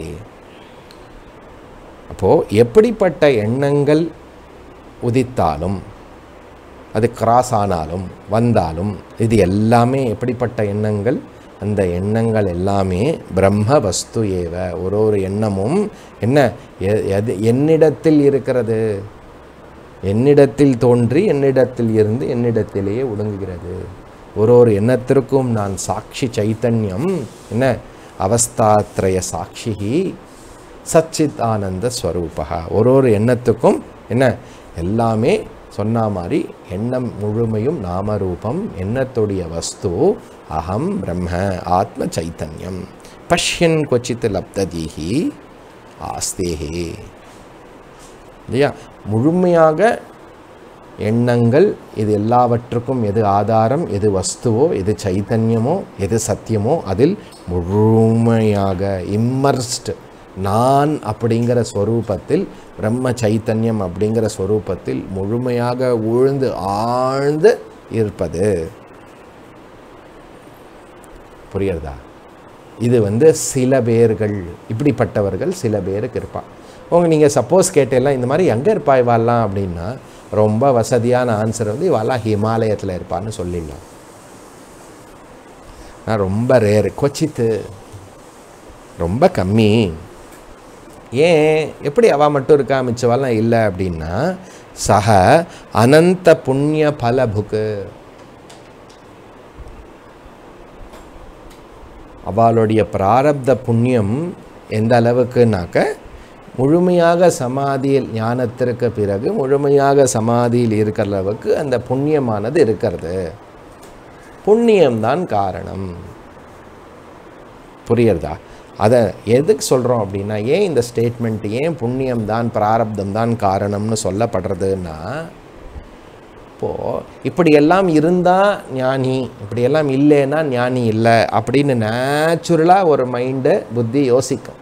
அப்போது எப்படிப்பட்ட எண்ணங்கள் உதித்தாலும் அது கிராஸ் ஆனாலும் வந்தாலும் இது எல்லாமே எப்படிப்பட்ட எண்ணங்கள் அந்த எண்ணங்கள் எல்லாமே பிரம்ம வஸ்து ஏவ ஒரு ஒரு எண்ணமும் என்ன எ- எது என்னிடத்தில் இருக்கிறது என்னிடத்தில் தோன்றி என்னிடத்தில் இருந்து என்னிடத்திலேயே ஒடுங்குகிறது ஒரு ஒரு எண்ணத்திற்கும் நான் சாட்சி சைத்தன்யம் என்ன அவஸ்தாத்ரய சாட்சிகி சச்சித் ஆனந்த ஸ்வரூபா ஒரு ஒரு எண்ணத்துக்கும் என்ன எல்லாமே சொன்ன மாதிரி எண்ணம் முழுமையும் நாமரூபம் எண்ணத்துடைய வஸ்து அகம் பிரம்ம ஆத்ம சைத்தன்யம் பஷ்யன் கொச்சித் லப்ததீஹி ஆஸ்தேஹே இல்லையா முழுமையாக எண்ணங்கள் இது எல்லாவற்றுக்கும் எது ஆதாரம் எது வஸ்துவோ எது சைத்தன்யமோ எது சத்தியமோ அதில் முழுமையாக இம்மர்ஸ்டு நான் அப்படிங்கிற ஸ்வரூபத்தில் பிரம்ம சைத்தன்யம் அப்படிங்கிற ஸ்வரூபத்தில் முழுமையாக உழுந்து ஆழ்ந்து இருப்பது புரியுறதா இது வந்து சில பேர்கள் இப்படிப்பட்டவர்கள் சில பேருக்கு இருப்பா உங்க நீங்கள் சப்போஸ் கேட்டெல்லாம் இந்த மாதிரி எங்கே இருப்பா இவாலாம் அப்படின்னா ரொம்ப வசதியான ஆன்சர் வந்து இவாலாம் ஹிமாலயத்தில் இருப்பான்னு சொல்லிடலாம் நான் ரொம்ப ரேர் கொச்சித்து ரொம்ப கம்மி ஏன் எப்படி அவ மட்டும் இருக்கா மிச்சவாலாம் இல்லை அப்படின்னா சக அனந்த புண்ணிய பலபுக்கு அவளுடைய பிராரப்த புண்ணியம் எந்த அளவுக்குனாக்க முழுமையாக சமாதியில் ஞானத்திற்கு பிறகு முழுமையாக சமாதியில் இருக்கிற அளவுக்கு அந்த புண்ணியமானது இருக்கிறது புண்ணியம்தான் காரணம் புரியுறதா அதை எதுக்கு சொல்கிறோம் அப்படின்னா ஏன் இந்த ஸ்டேட்மெண்ட் ஏன் புண்ணியம் தான் பிராரப்தம் தான் காரணம்னு சொல்லப்படுறதுன்னா இப்போது இப்படியெல்லாம் இருந்தால் ஞானி இப்படியெல்லாம் இல்லைன்னா ஞானி இல்லை அப்படின்னு நேச்சுரலாக ஒரு மைண்டு புத்தி யோசிக்கும்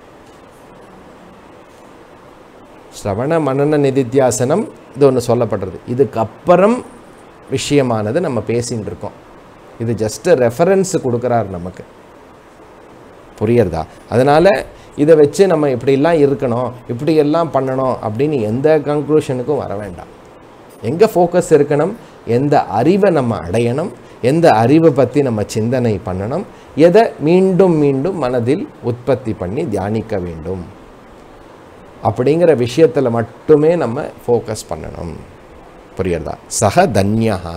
ஸ்ரவண மனன நிதித்தியாசனம் இது ஒன்று சொல்லப்படுறது இதுக்கப்புறம் விஷயமானது நம்ம பேசின்னு இருக்கோம் இது ஜஸ்ட்டு ரெஃபரன்ஸ் கொடுக்குறார் நமக்கு புரியுறதா அதனால் இதை வச்சு நம்ம இப்படிலாம் இருக்கணும் இப்படியெல்லாம் பண்ணணும் அப்படின்னு எந்த கன்க்ளூஷனுக்கும் வர வேண்டாம் எங்கே ஃபோக்கஸ் இருக்கணும் எந்த அறிவை நம்ம அடையணும் எந்த அறிவை பற்றி நம்ம சிந்தனை பண்ணணும் எதை மீண்டும் மீண்டும் மனதில் உற்பத்தி பண்ணி தியானிக்க வேண்டும் அப்படிங்கிற விஷயத்தில் மட்டுமே நம்ம ஃபோக்கஸ் பண்ணணும் புரியுறதா சக தன்யஹா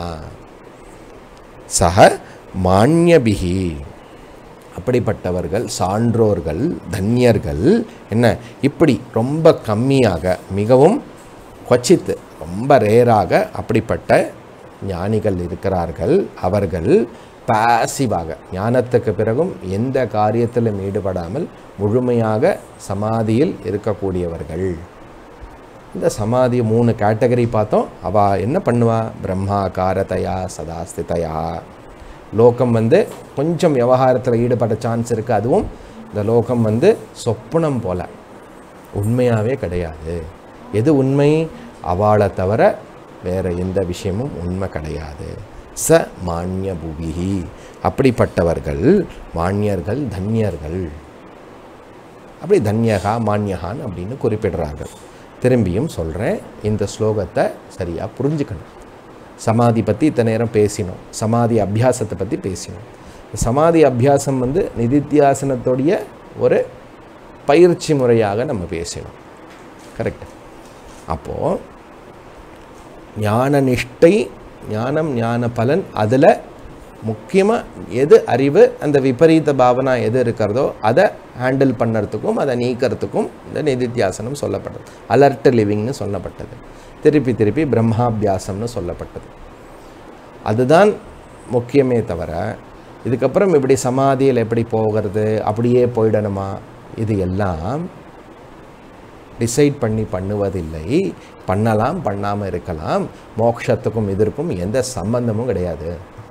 சக மான்யபிகி அப்படிப்பட்டவர்கள் சான்றோர்கள் தன்யர்கள் என்ன இப்படி ரொம்ப கம்மியாக மிகவும் கொச்சித்து ரொம்ப ரேராக அப்படிப்பட்ட ஞானிகள் இருக்கிறார்கள் அவர்கள் பாசிவாக ஞானத்துக்கு பிறகும் எந்த காரியத்திலும் ஈடுபடாமல் முழுமையாக சமாதியில் இருக்கக்கூடியவர்கள் இந்த சமாதி மூணு கேட்டகரி பார்த்தோம் அவ என்ன பண்ணுவா பிரம்மாகாரதையா சதாஸ்திதையா லோகம் வந்து கொஞ்சம் விவகாரத்தில் ஈடுபட சான்ஸ் இருக்குது அதுவும் இந்த லோகம் வந்து சொப்பனம் போல உண்மையாகவே கிடையாது எது உண்மை அவளை தவிர வேற எந்த விஷயமும் உண்மை கிடையாது ச மானிய புவிஹி அப்படிப்பட்டவர்கள் மானியர்கள் தன்யர்கள் அப்படி தன்யகா மான்யகான் அப்படின்னு குறிப்பிடுறார்கள் திரும்பியும் சொல்கிறேன் இந்த ஸ்லோகத்தை சரியாக புரிஞ்சுக்கணும் சமாதி பற்றி இத்தனை நேரம் பேசினோம் சமாதி அபியாசத்தை பற்றி பேசினோம் சமாதி அபியாசம் வந்து நிதித்தியாசனத்துடைய ஒரு பயிற்சி முறையாக நம்ம பேசினோம் கரெக்ட் அப்போது ஞான நிஷ்டை ஞானம் ஞான பலன் அதில் முக்கியமாக எது அறிவு அந்த விபரீத பாவனா எது இருக்கிறதோ அதை ஹேண்டில் பண்ணுறதுக்கும் அதை நீக்கிறதுக்கும் இந்த நிதித்தியாசனம் சொல்லப்பட்டது அலர்ட் லிவிங்னு சொல்லப்பட்டது திருப்பி திருப்பி பிரம்மாபியாசம்னு சொல்லப்பட்டது அதுதான் முக்கியமே தவிர இதுக்கப்புறம் இப்படி சமாதியில் எப்படி போகிறது அப்படியே போயிடணுமா இது எல்லாம் டிசைட் பண்ணி பண்ணுவதில்லை பண்ணலாம் பண்ணாமல் இருக்கலாம் மோட்சத்துக்கும் இதற்கும் எந்த சம்பந்தமும் கிடையாது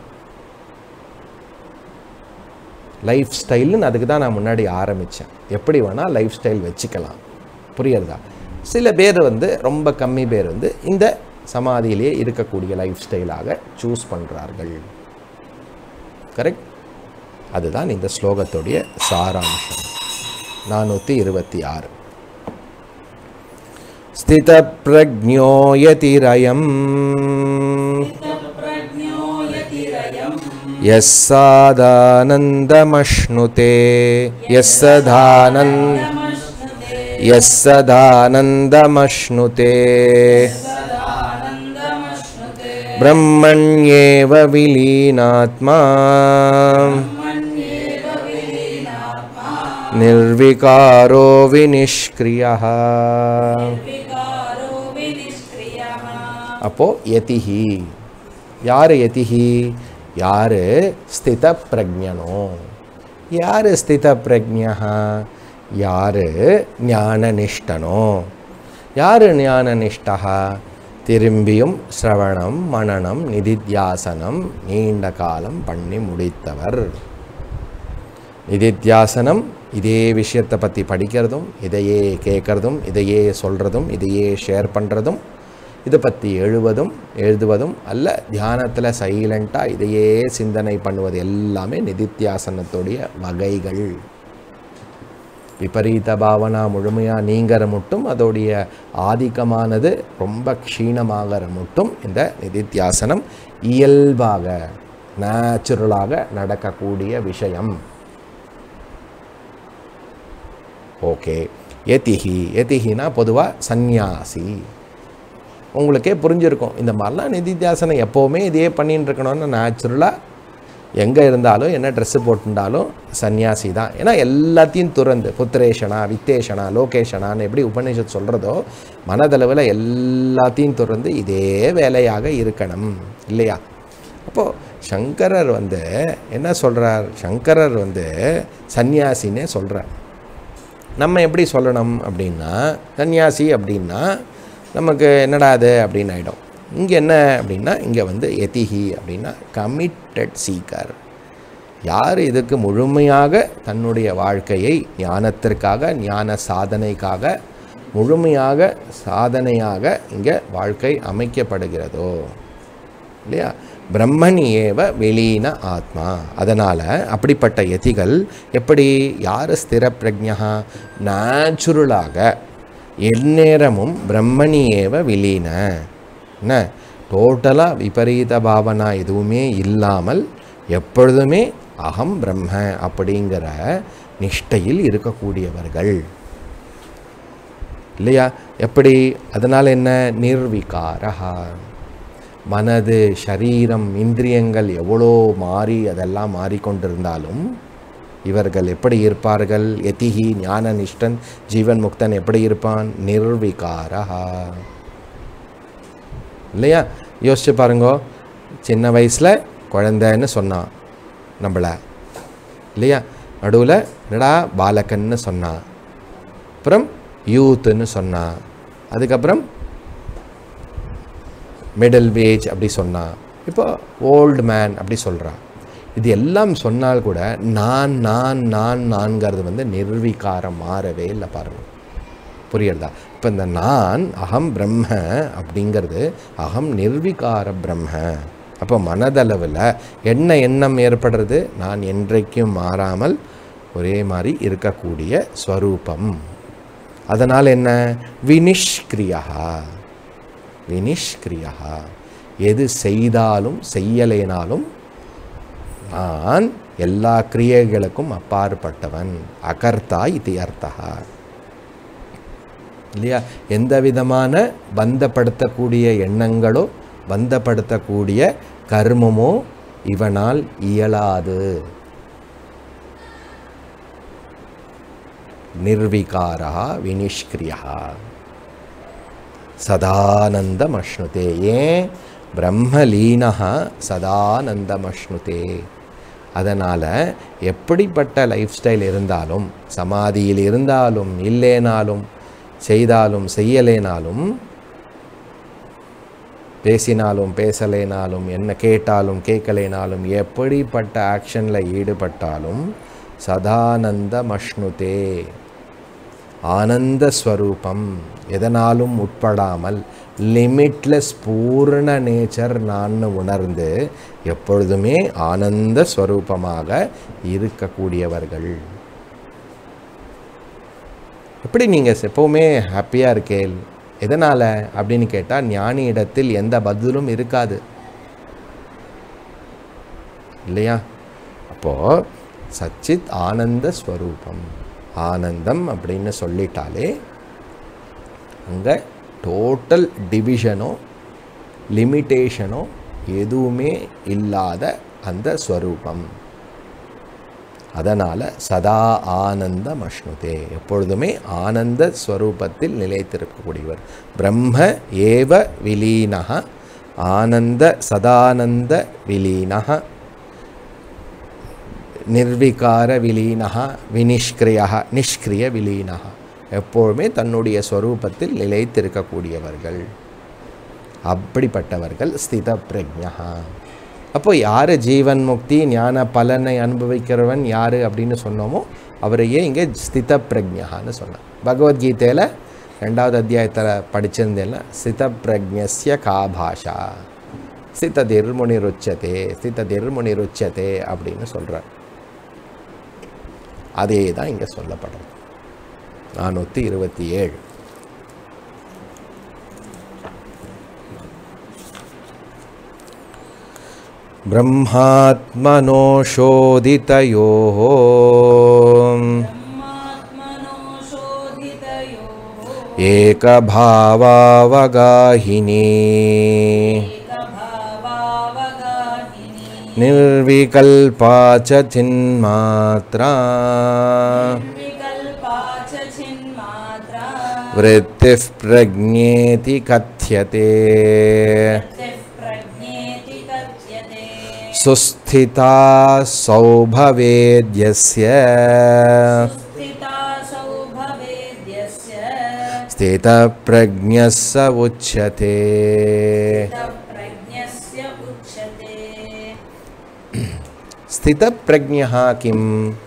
லைஃப் ஸ்டைல்னு அதுக்கு தான் நான் முன்னாடி ஆரம்பித்தேன் எப்படி வேணால் லைஃப் ஸ்டைல் வச்சுக்கலாம் புரியுறதா சில பேர் வந்து ரொம்ப கம்மி பேர் வந்து இந்த சமாதியிலேயே இருக்கக்கூடிய லைஃப் ஸ்டைலாக சூஸ் பண்ணுறார்கள் கரெக்ட் அதுதான் இந்த ஸ்லோகத்துடைய சாராம்சம் நானூற்றி இருபத்தி ஆறு स्थितप्रज्ञो यतिरयम् प्रज्ञो यतिरयम् यः सादानन्दमश्नुते यः सदानन्द नमस्ते यः सदानन्दमश्नुते सदानन्दमश्नुते ब्रह्मण्येव विलीनात्मा मन्येव विलीनात्मा निर्विकारो विनिष्क्रियः विकारो विनिष्क्रियः அப்போ யதிஹி யார் யதிஹி யார் ஸ்தித பிரஜனோ யார் ஸ்தித பிரஜா யார் ஞானநிஷ்டனோ யார் ஞானநிஷ்டா திரும்பியும் சிரவணம் மனனம் நிதித்தியாசனம் நீண்ட காலம் பண்ணி முடித்தவர் நிதித்தியாசனம் இதே விஷயத்தை பற்றி படிக்கிறதும் இதையே கேட்குறதும் இதையே சொல்கிறதும் இதையே ஷேர் பண்ணுறதும் இதை பற்றி எழுவதும் எழுதுவதும் அல்ல தியானத்தில் சைலண்ட்டாக இதையே சிந்தனை பண்ணுவது எல்லாமே நிதித்தியாசனத்துடைய வகைகள் விபரீத பாவனா முழுமையாக நீங்கிற மட்டும் அதோடைய ஆதிக்கமானது ரொம்ப க்ஷீணமாகிற மட்டும் இந்த நிதித்தியாசனம் இயல்பாக நேச்சுரலாக நடக்கக்கூடிய விஷயம் ஓகே எதிஹி எதிஹினா பொதுவாக சந்நியாசி உங்களுக்கே புரிஞ்சிருக்கும் இந்த மாதிரிலாம் நிதித்தியாசனம் எப்போவுமே இதையே பண்ணின்னு இருக்கணும்னு நேச்சுரலாக எங்கே இருந்தாலும் என்ன ட்ரெஸ்ஸு போட்டுட்டாலும் சன்னியாசி தான் ஏன்னா எல்லாத்தையும் துறந்து புத்திரேஷனா வித்தேஷனா லோகேஷனான்னு எப்படி உபநிஷத் சொல்கிறதோ மனதளவில் எல்லாத்தையும் துறந்து இதே வேலையாக இருக்கணும் இல்லையா அப்போது சங்கரர் வந்து என்ன சொல்கிறார் சங்கரர் வந்து சந்நியாசின்னே சொல்கிறார் நம்ம எப்படி சொல்லணும் அப்படின்னா சன்னியாசி அப்படின்னா நமக்கு என்னடா அது அப்படின்னு ஆகிடும் இங்கே என்ன அப்படின்னா இங்கே வந்து எதிஹி அப்படின்னா கமிட்டட் சீக்கர் யார் இதுக்கு முழுமையாக தன்னுடைய வாழ்க்கையை ஞானத்திற்காக ஞான சாதனைக்காக முழுமையாக சாதனையாக இங்கே வாழ்க்கை அமைக்கப்படுகிறதோ இல்லையா பிரம்மணி ஏவ வெளியின ஆத்மா அதனால் அப்படிப்பட்ட யதிகள் எப்படி யார் ஸ்திர பிரஜா நேச்சுரலாக எந்நேரமும் பிரம்மணி ஏவ விலீன என்ன டோட்டலாக விபரீத பாவனா எதுவுமே இல்லாமல் எப்பொழுதுமே அகம் பிரம்ம அப்படிங்கிற நிஷ்டையில் இருக்கக்கூடியவர்கள் இல்லையா எப்படி அதனால் என்ன நிர்விகாரா மனது சரீரம் இந்திரியங்கள் எவ்வளோ மாறி அதெல்லாம் மாறிக்கொண்டிருந்தாலும் இவர்கள் எப்படி இருப்பார்கள் எதிகி ஞான நிஷ்டன் ஜீவன் முக்தன் எப்படி இருப்பான் நிர்விகாரா இல்லையா யோசிச்சு பாருங்கோ சின்ன வயசில் குழந்தைன்னு சொன்னான் நம்மளை இல்லையா நடுவில் என்னடா பாலகன்னு சொன்னான் அப்புறம் யூத்துன்னு சொன்னான் அதுக்கப்புறம் மிடில் ஏஜ் அப்படி சொன்னான் இப்போ ஓல்டு மேன் அப்படி சொல்கிறான் இது எல்லாம் சொன்னால் கூட நான் நான் நான் நான்கிறது வந்து நிர்வீகாரம் மாறவே இல்லை பாருங்கள் புரியுறதா இப்போ இந்த நான் அகம் பிரம்ம அப்படிங்கிறது அகம் நிர்விகார பிரம்ம அப்போ மனதளவில் என்ன எண்ணம் ஏற்படுறது நான் என்றைக்கும் மாறாமல் ஒரே மாதிரி இருக்கக்கூடிய ஸ்வரூபம் அதனால் என்ன வினிஷ்கிரியா வினிஷ்கிரியா எது செய்தாலும் செய்யலேனாலும் நான் எல்லா கிரியைகளுக்கும் அப்பாற்பட்டவன் அகர்த்தா இது அர்த்தா இல்லையா எந்த விதமான பந்தப்படுத்தக்கூடிய எண்ணங்களோ பந்தப்படுத்தக்கூடிய கர்மமோ இவனால் இயலாது நிர்விகாரா வினிஷ்கிரியா சதானந்தமஷ்ணுதே ஏன் பிரம்மலீனஹா சதானந்தமஷ்ணுதே அதனால் எப்படிப்பட்ட லைஃப் ஸ்டைல் இருந்தாலும் சமாதியில் இருந்தாலும் இல்லேனாலும் செய்தாலும் செய்யலேனாலும் பேசினாலும் பேசலேனாலும் என்ன கேட்டாலும் கேட்கலேனாலும் எப்படிப்பட்ட ஆக்ஷனில் ஈடுபட்டாலும் சதானந்த மஷ்ணுதே ஆனந்த ஸ்வரூபம் எதனாலும் உட்படாமல் லிமிட்லெஸ் பூர்ண நேச்சர் நான் உணர்ந்து எப்பொழுதுமே ஆனந்த ஸ்வரூபமாக இருக்கக்கூடியவர்கள் எப்படி நீங்கள் எப்போவுமே ஹாப்பியாக இருக்கேள் எதனால் அப்படின்னு கேட்டால் ஞானி இடத்தில் எந்த பதிலும் இருக்காது இல்லையா அப்போது சச்சித் ஆனந்த ஸ்வரூபம் ஆனந்தம் அப்படின்னு சொல்லிட்டாலே அங்கே டோட்டல் டிவிஷனோ லிமிட்டேஷனோ எதுவுமே இல்லாத அந்த ஸ்வரூபம் அதனால் சதா ஆனந்தம் அஷ்ணுதே எப்பொழுதுமே ஆனந்த ஸ்வரூபத்தில் நிலைத்திருக்கக்கூடியவர் பிரம்ம ஏவ விலீனக ஆனந்த சதானந்த விலீனக நிர்விகார விலீனக வினிஷ்கிரியா நிஷ்கிரிய விலீனக எப்பொழுதுமே தன்னுடைய ஸ்வரூபத்தில் நிலைத்திருக்கக்கூடியவர்கள் அப்படிப்பட்டவர்கள் ஸ்தித பிரஜா அப்போ யார் ஜீவன் முக்தி ஞான பலனை அனுபவிக்கிறவன் யார் அப்படின்னு சொன்னோமோ அவரையே இங்கே ஸ்தித பிரஜான்னு சொன்னான் பகவத்கீதையில் ரெண்டாவது அத்தியாயத்தில் படிச்சிருந்தேன்னா ஸ்தித பிரஜஸ்ய கா பாஷா ஸ்தித திருமுனிருச்சதே ஸ்தித திருமுனிருச்சதே அப்படின்னு சொல்கிறார் அதே தான் இங்கே சொல்லப்படுறது நானூற்றி இருபத்தி ஏழு ब्रह्मात्मनो शोधितयोः ब्रह्मात्मनो शोधितयोः एकभावावगाहिनी एकभावावगाहिनी निर्विकल्पा च चिन्मात्रा विकल्पा च छिन्मात्रा वृत्तिः प्रज्ञेति कथ्यते प्रत्यः प्रज्ञेति कथ्यते सुस्थिता सौभवेद्यस्य स्थितासौ भवेद्यस्य स्थितप्रज्ञः स उच्यते प्रज्ञस्य उच्यते स्थितप्रज्ञः किम्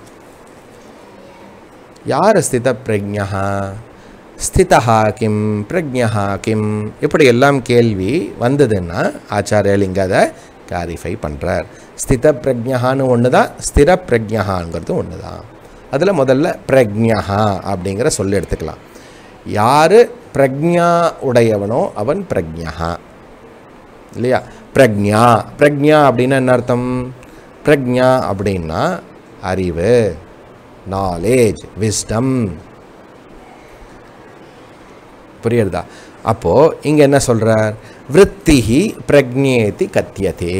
யார் ஸ்திதப்பிரஜா ஸ்திதா கிம் பிரஜா கிம் இப்படி எல்லாம் கேள்வி வந்ததுன்னா ஆச்சாரியல் இங்கே அதை கிளாரிஃபை பண்ணுறார் ஸ்தித பிரஜான்னு ஒன்று தான் ஸ்திர பிரஜாங்கிறது ஒன்று தான் அதில் முதல்ல பிரஜா அப்படிங்கிற சொல்லி எடுத்துக்கலாம் யார் பிரஜா உடையவனோ அவன் பிரஜா இல்லையா பிரக்ஞா பிரக்ஞா அப்படின்னா என்ன அர்த்தம் பிரக்ஞா அப்படின்னா அறிவு நாலேஜ் விஸ்டம் புரியுறதா அப்போது இங்கே என்ன சொல்கிறார் விற்த்திஹி பிரக்ஞேதி கத்தியதே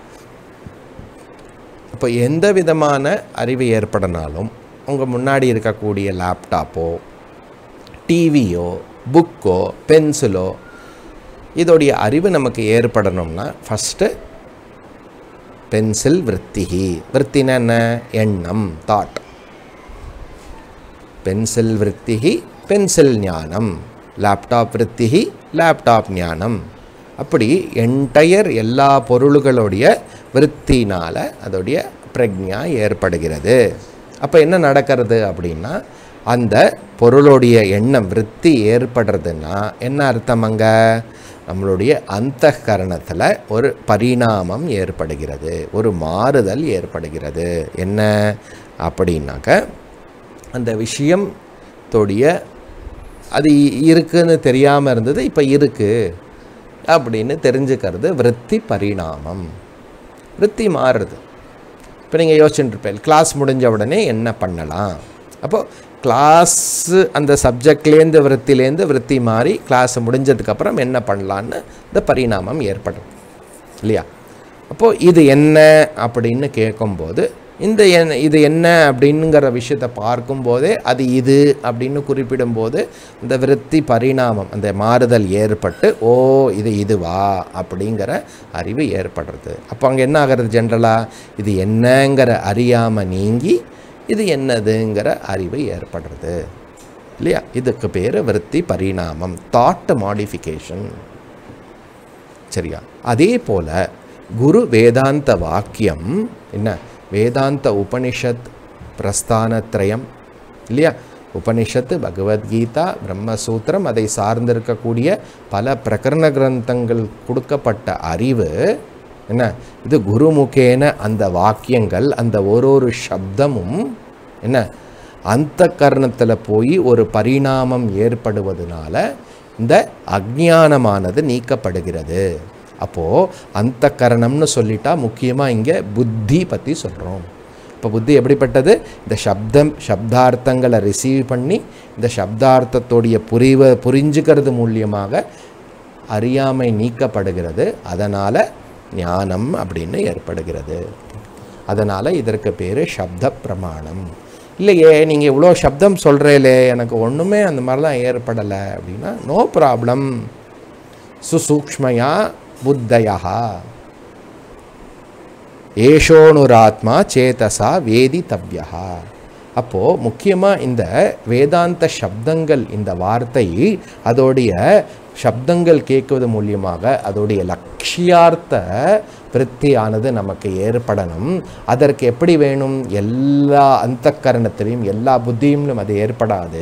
அப்போ எந்த விதமான அறிவு ஏற்படனாலும் உங்கள் முன்னாடி இருக்கக்கூடிய லேப்டாப்போ டிவியோ புக்கோ பென்சிலோ இதோடைய அறிவு நமக்கு ஏற்படணும்னா ஃபஸ்ட்டு பென்சில் விற்த்திகி விற்த்தினா என்ன எண்ணம் தாட் பென்சில் விற்த்திகி பென்சில் ஞானம் லேப்டாப் விற்த்திகி லேப்டாப் ஞானம் அப்படி என்டையர் எல்லா பொருள்களுடைய விற்த்தினால் அதோடைய பிரக்ஞா ஏற்படுகிறது அப்போ என்ன நடக்கிறது அப்படின்னா அந்த பொருளுடைய எண்ணம் விற்பி ஏற்படுறதுன்னா என்ன அர்த்தம் அங்கே நம்மளுடைய அந்த கரணத்தில் ஒரு பரிணாமம் ஏற்படுகிறது ஒரு மாறுதல் ஏற்படுகிறது என்ன அப்படின்னாக்க அந்த விஷயத்தோடைய அது இருக்குன்னு தெரியாமல் இருந்தது இப்போ இருக்குது அப்படின்னு தெரிஞ்சுக்கிறது விருத்தி பரிணாமம் விருத்தி மாறுறது இப்போ நீங்கள் யோசிச்சுட்டு இருப்பேன் கிளாஸ் முடிஞ்ச உடனே என்ன பண்ணலாம் அப்போ கிளாஸு அந்த சப்ஜெக்ட்லேருந்து விருத்திலேருந்து விருத்தி மாறி கிளாஸ் முடிஞ்சதுக்கப்புறம் என்ன பண்ணலான்னு இந்த பரிணாமம் ஏற்படும் இல்லையா அப்போது இது என்ன அப்படின்னு கேட்கும்போது இந்த என் இது என்ன அப்படிங்கிற விஷயத்தை பார்க்கும்போதே அது இது அப்படின்னு குறிப்பிடும்போது இந்த விருத்தி பரிணாமம் அந்த மாறுதல் ஏற்பட்டு ஓ இது இதுவா அப்படிங்கிற அறிவு ஏற்படுறது அப்போ அங்கே என்ன ஆகிறது ஜென்ரலாக இது என்னங்கிற அறியாமல் நீங்கி இது என்னதுங்கிற அறிவு ஏற்படுறது இல்லையா இதுக்கு பேர் விருத்தி பரிணாமம் தாட் மாடிஃபிகேஷன் சரியா அதே போல குரு வேதாந்த வாக்கியம் என்ன வேதாந்த உபனிஷத் பிரஸ்தானத்ரயம் இல்லையா உபனிஷத்து பகவத்கீதா பிரம்மசூத்திரம் அதை சார்ந்திருக்கக்கூடிய பல பிரகரண கிரந்தங்கள் கொடுக்கப்பட்ட அறிவு என்ன இது குருமுகேன அந்த வாக்கியங்கள் அந்த ஒரு ஒரு சப்தமும் என்ன அந்த கரணத்தில் போய் ஒரு பரிணாமம் ஏற்படுவதனால இந்த அஜ்ஞானமானது நீக்கப்படுகிறது அப்போது அந்த கரணம்னு சொல்லிட்டா முக்கியமாக இங்கே புத்தி பற்றி சொல்கிறோம் இப்போ புத்தி எப்படிப்பட்டது இந்த சப்தம் சப்தார்த்தங்களை ரிசீவ் பண்ணி இந்த சப்தார்த்தத்தோடைய புரிவ புரிஞ்சுக்கிறது மூலியமாக அறியாமை நீக்கப்படுகிறது அதனால் ஞானம் அப்படின்னு ஏற்படுகிறது அதனால் இதற்கு பேர் சப்த பிரமாணம் இல்லையே நீங்கள் இவ்வளோ சப்தம் சொல்கிறீங்களே எனக்கு ஒன்றுமே அந்த மாதிரிலாம் ஏற்படலை அப்படின்னா நோ ப்ராப்ளம் சுசூக்ஷ்மயா புத்தயா ஏஷோனுராத்மா சேதசா வேதித்தவ்யா அப்போது முக்கியமாக இந்த வேதாந்த சப்தங்கள் இந்த வார்த்தை அதோடைய சப்தங்கள் கேட்குவது மூலியமாக அதோடைய லட்சியார்த்த விருத்தியானது நமக்கு ஏற்படணும் அதற்கு எப்படி வேணும் எல்லா அந்த கரணத்திலையும் எல்லா புத்தியிலும் அது ஏற்படாது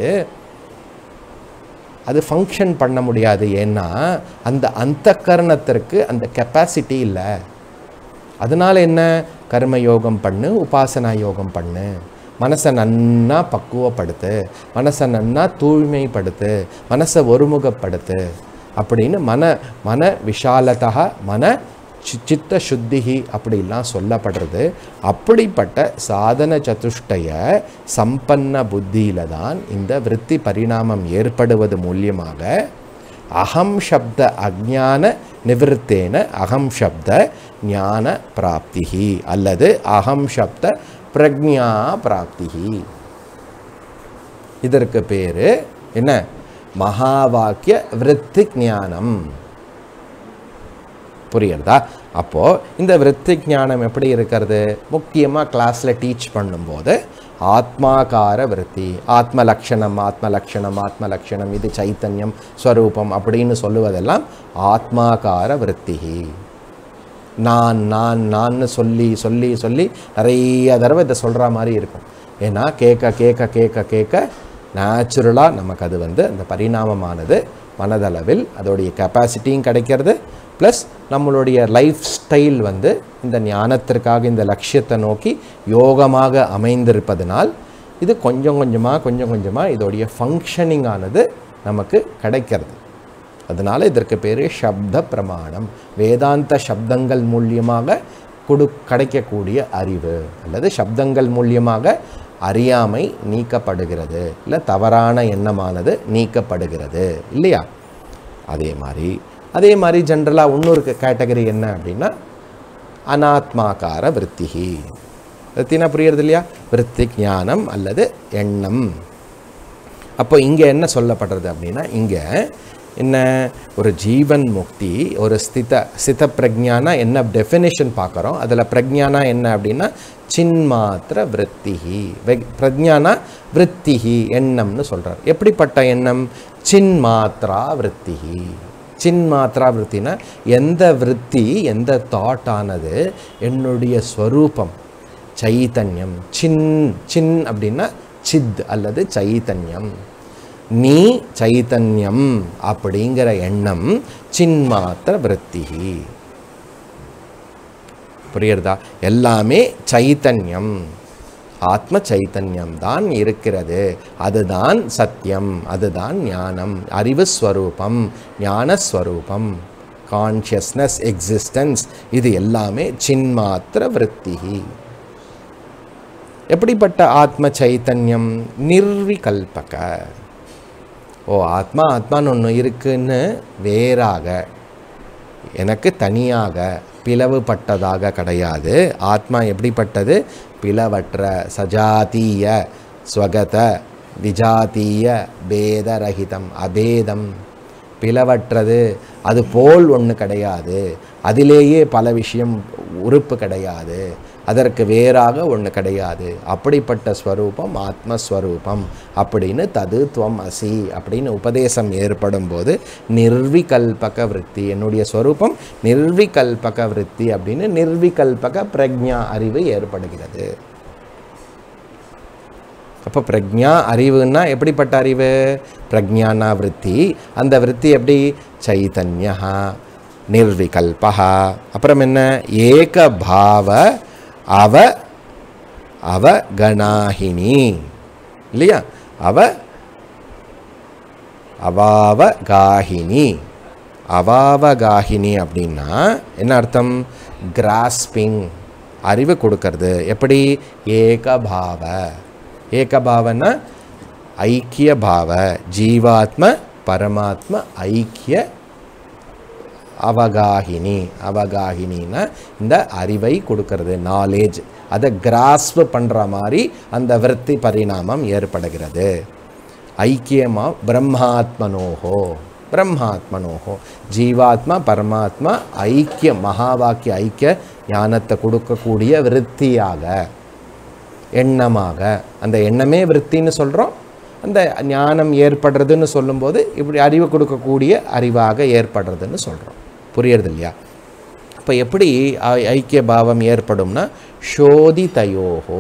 அது ஃபங்க்ஷன் பண்ண முடியாது ஏன்னா அந்த அந்த கரணத்திற்கு அந்த கெப்பாசிட்டி இல்லை அதனால் என்ன கர்ம யோகம் பண்ணு உபாசனா யோகம் பண்ணு மனசை நன்னா பக்குவப்படுத்து மனசை நன்னா தூய்மைப்படுத்து மனசை ஒருமுகப்படுத்து அப்படின்னு மன மன விஷாலதா மன சி- சித்த சுத்திகி அப்படிலாம் சொல்லப்படுறது அப்படிப்பட்ட சாதன சதுஷ்டய சம்பன்ன புத்தியில தான் இந்த விருத்தி பரிணாமம் ஏற்படுவது மூலியமாக அகம் சப்த அஜான நிவிருத்தேன அகம் சப்த ஞான பிராப்திகி அல்லது அகம் சப்த பிரக்ஞா பிராப்திகி இதற்கு பேர் என்ன மகா வாக்கிய விருத்தி ஞானம் புரியுறதா அப்போது இந்த விருத்தி ஞானம் எப்படி இருக்கிறது முக்கியமாக கிளாஸில் டீச் பண்ணும்போது ஆத்மாகார விருத்தி ஆத்ம லக்ஷணம் ஆத்ம லக்ஷணம் ஆத்ம லக்ஷணம் இது சைத்தன்யம் ஸ்வரூபம் அப்படின்னு சொல்லுவதெல்லாம் ஆத்மாகார விருத்திகி நான் நான் நான்னு சொல்லி சொல்லி சொல்லி நிறைய தடவை இதை சொல்கிற மாதிரி இருக்கும் ஏன்னா கேட்க கேட்க கேட்க கேட்க நேச்சுரலாக நமக்கு அது வந்து அந்த பரிணாமமானது மனதளவில் அதோடைய கெப்பாசிட்டியும் கிடைக்கிறது ப்ளஸ் நம்மளுடைய லைஃப் ஸ்டைல் வந்து இந்த ஞானத்திற்காக இந்த லட்சியத்தை நோக்கி யோகமாக அமைந்திருப்பதனால் இது கொஞ்சம் கொஞ்சமாக கொஞ்சம் கொஞ்சமாக இதோடைய ஃபங்க்ஷனிங் ஆனது நமக்கு கிடைக்கிறது அதனால் இதற்கு பேர் சப்த பிரமாணம் வேதாந்த சப்தங்கள் மூலியமாக கொடு கிடைக்கக்கூடிய அறிவு அல்லது சப்தங்கள் மூலியமாக அறியாமை நீக்கப்படுகிறது இல்லை தவறான எண்ணமானது நீக்கப்படுகிறது இல்லையா அதே மாதிரி அதே மாதிரி ஜென்ரலாக இன்னொரு கேட்டகரி என்ன அப்படின்னா அனாத்மாக்கார விருத்திகி விருத்தினா புரியுறது இல்லையா விருத்தி ஞானம் அல்லது எண்ணம் அப்போ இங்கே என்ன சொல்லப்படுறது அப்படின்னா இங்கே என்ன ஒரு ஜீவன் முக்தி ஒரு ஸ்தித ஸ்தித பிரஜானா என்ன டெஃபினேஷன் பார்க்குறோம் அதில் பிரஜானா என்ன அப்படின்னா சின்மாத்திர விருத்திகி வெ- பிரஜானா விருத்திகி எண்ணம்னு சொல்கிறார் எப்படிப்பட்ட எண்ணம் சின்மாத்ரா விருத்திகி சின்மாத்ரா விருத்தினா எந்த விருத்தி எந்த தாட் ஆனது என்னுடைய ஸ்வரூபம் சைத்தன்யம் சின் சின் அப்படின்னா சித் அல்லது சைத்தன்யம் நீ சைத்தன்யம் அப்படிங்கிற எண்ணம் சின்மாத்திர விருத்திகி புரியுறதா எல்லாமே சைத்தன்யம் ஆத்ம சைத்தன்யம் தான் இருக்கிறது அதுதான் சத்தியம் அதுதான் ஞானம் அறிவு ஸ்வரூபம் ஞானஸ்வரூபம் கான்ஷியஸ்னஸ் எக்ஸிஸ்டன்ஸ் இது எல்லாமே சின்மாத்திர விருத்திகி எப்படிப்பட்ட ஆத்ம சைத்தன்யம் நிர்விகல்பக ஓ ஆத்மா ஆத்மான்னு ஒன்று இருக்குன்னு வேறாக எனக்கு தனியாக பிளவுபட்டதாக கிடையாது ஆத்மா எப்படிப்பட்டது பிளவற்ற சஜாத்தீய ஸ்வகத விஜாத்தீய பேதரகிதம் அபேதம் பிளவற்றது அது போல் ஒன்று கிடையாது அதிலேயே பல விஷயம் உறுப்பு கிடையாது அதற்கு வேறாக ஒன்று கிடையாது அப்படிப்பட்ட ஸ்வரூபம் ஆத்மஸ்வரூபம் அப்படின்னு தது துவம் அசி அப்படின்னு உபதேசம் ஏற்படும் போது நிர்விகல்பக விருத்தி என்னுடைய ஸ்வரூபம் நிர்விகல்பக விருத்தி அப்படின்னு நிர்விகல்பக பிரக்ஞா அறிவு ஏற்படுகிறது அப்போ பிரக்ஞா அறிவுன்னா எப்படிப்பட்ட அறிவு பிரக்ஞானா விருத்தி அந்த விருத்தி எப்படி சைதன்யா நிர்விகல்பா அப்புறம் என்ன ஏகபாவ அவ அவகணாகினி இல்லையா அவ அவாவகாகினி அவாவகாகினி அப்படின்னா என்ன அர்த்தம் கிராஸ்பிங் அறிவு கொடுக்கறது எப்படி ஏகபாவ ஏகபாவனா ஐக்கிய பாவ ஜீவாத்ம பரமாத்ம ஐக்கிய அவகாகினி அவகாகினின்னா இந்த அறிவை கொடுக்கறது நாலேஜ் அதை கிராஸ்ப் பண்ணுற மாதிரி அந்த விருத்தி பரிணாமம் ஏற்படுகிறது ஐக்கியமா பிரம்மாத்மனோஹோ பிரம்மாத்மனோஹோ ஜீவாத்மா பரமாத்மா ஐக்கிய மகா வாக்கிய ஐக்கிய ஞானத்தை கொடுக்கக்கூடிய விருத்தியாக எண்ணமாக அந்த எண்ணமே விருத்தின்னு சொல்கிறோம் அந்த ஞானம் ஏற்படுறதுன்னு சொல்லும்போது இப்படி அறிவு கொடுக்கக்கூடிய அறிவாக ஏற்படுறதுன்னு சொல்கிறோம் புரியுறது இல்லையா இப்போ எப்படி ஐ- ஐக்கிய பாவம் ஏற்படும்னா சோதிதயோகோ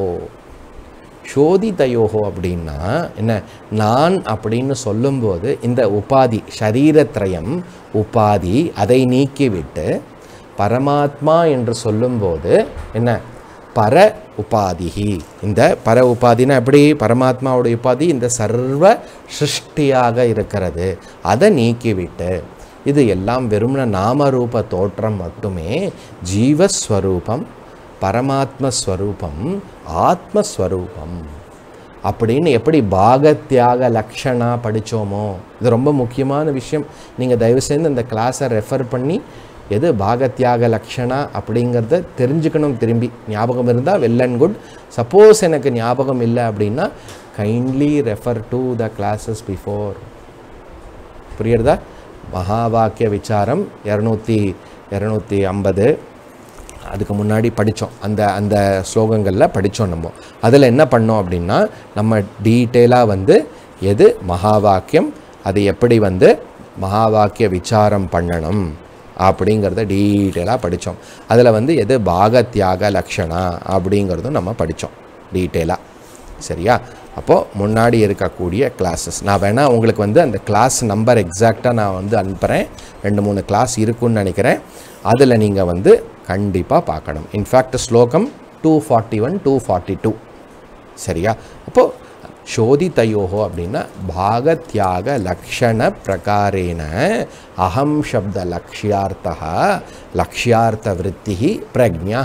சோதிதயோகோ அப்படின்னா என்ன நான் அப்படின்னு சொல்லும்போது இந்த உபாதி சரீரத்ரயம் உபாதி அதை நீக்கிவிட்டு பரமாத்மா என்று சொல்லும்போது என்ன பர உபாதிகி இந்த பர உபாதினா எப்படி பரமாத்மாவுடைய உபாதி இந்த சர்வ சிருஷ்டியாக இருக்கிறது அதை நீக்கிவிட்டு இது எல்லாம் வெறும்ன நாமரூப தோற்றம் மட்டுமே ஜீவஸ்வரூபம் பரமாத்மஸ்வரூபம் ஆத்மஸ்வரூபம் அப்படின்னு எப்படி பாகத்தியாக லக்ஷணா படித்தோமோ இது ரொம்ப முக்கியமான விஷயம் நீங்கள் தயவு செய்து இந்த கிளாஸை ரெஃபர் பண்ணி எது பாகத்தியாக லக்ஷணா அப்படிங்கிறத தெரிஞ்சுக்கணும் திரும்பி ஞாபகம் இருந்தால் வெல் அண்ட் குட் சப்போஸ் எனக்கு ஞாபகம் இல்லை அப்படின்னா kindly refer to the classes before புரியுறதா மகா வாக்கிய விசாரம் இரநூத்தி இரநூத்தி ஐம்பது அதுக்கு முன்னாடி படித்தோம் அந்த அந்த ஸ்லோகங்களில் படித்தோம் நம்ம அதில் என்ன பண்ணோம் அப்படின்னா நம்ம டீட்டெயிலாக வந்து எது மகா வாக்கியம் அது எப்படி வந்து மகா வாக்கிய விசாரம் பண்ணணும் அப்படிங்கிறத டீட்டெயிலாக படித்தோம் அதில் வந்து எது பாகத்தியாக லக்ஷணா அப்படிங்கிறதும் நம்ம படித்தோம் டீட்டெயிலாக சரியா அப்போது முன்னாடி இருக்கக்கூடிய கிளாஸஸ் நான் வேணால் உங்களுக்கு வந்து அந்த கிளாஸ் நம்பர் எக்ஸாக்டாக நான் வந்து அனுப்புகிறேன் ரெண்டு மூணு கிளாஸ் இருக்குன்னு நினைக்கிறேன் அதில் நீங்கள் வந்து கண்டிப்பாக பார்க்கணும் இன்ஃபேக்ட் ஸ்லோகம் two forty one two forty two சரியா அப்போது சோதிதயோகோ அப்படின்னா பாகத்யாக லக்ஷண பிரகாரேன அகம் சப்த லக்ஷ்யார்த்தா லக்ஷ்யார்த்த விருத்தி பிரஜா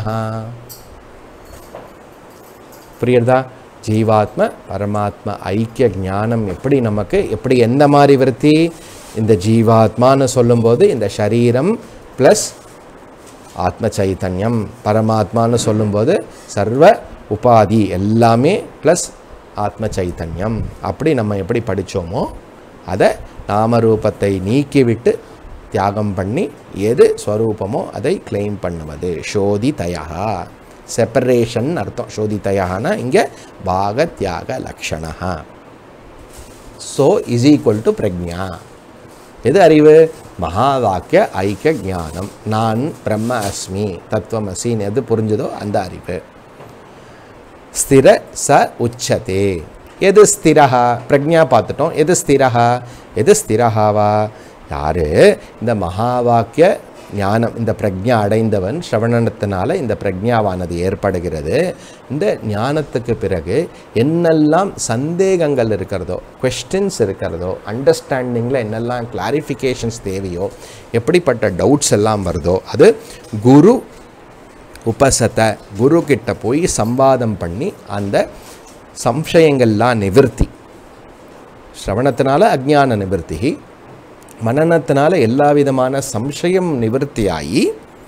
புரியுறதா ஜீவாத்ம பரமாத்ம ஐக்கிய ஞானம் எப்படி நமக்கு எப்படி எந்த மாதிரி விருத்தி இந்த ஜீவாத்மான்னு சொல்லும்போது இந்த சரீரம் ப்ளஸ் ஆத்ம சைத்தன்யம் பரமாத்மான்னு சொல்லும்போது சர்வ உபாதி எல்லாமே ப்ளஸ் ஆத்ம சைத்தன்யம் அப்படி நம்ம எப்படி படித்தோமோ அதை நாமரூபத்தை நீக்கிவிட்டு தியாகம் பண்ணி எது ஸ்வரூபமோ அதை கிளைம் பண்ணுவது சோதி தயா செப்பரேஷன் அர்த்தம் சோதி தயானா இங்கே பாக தியாக லக்ஷணா ஸோ இஸ் ஈக்குவல் டு பிரக்ஞா எது அறிவு மகா வாக்கிய ஐக்கிய ஞானம் நான் பிரம்ம அஸ்மி தத்துவம் அசின்னு எது புரிஞ்சுதோ அந்த அறிவு ஸ்திர ச உச்சதே எது ஸ்திரஹா பிரக்ஞா பார்த்துட்டோம் எது ஸ்திரஹா எது ஸ்திரஹாவா யாரு இந்த மகா வாக்கிய ஞானம் இந்த பிரக்ஞா அடைந்தவன் ஸ்ரவணத்தினால இந்த பிரக்ஞாவானது ஏற்படுகிறது இந்த ஞானத்துக்கு பிறகு என்னெல்லாம் சந்தேகங்கள் இருக்கிறதோ கொஸ்டின்ஸ் இருக்கிறதோ அண்டர்ஸ்டாண்டிங்கில் என்னெல்லாம் கிளாரிஃபிகேஷன்ஸ் தேவையோ எப்படிப்பட்ட டவுட்ஸ் எல்லாம் வருதோ அது குரு உபசத்தை குரு கிட்ட போய் சம்வாதம் பண்ணி அந்த சம்சயங்கள்லாம் நிவர்த்தி ஸ்ரவணத்தினால அஜ்ஞான நிவர்த்தி மனநத்தினால எல்லா விதமான சம்சயம் நிவர்த்தியாகி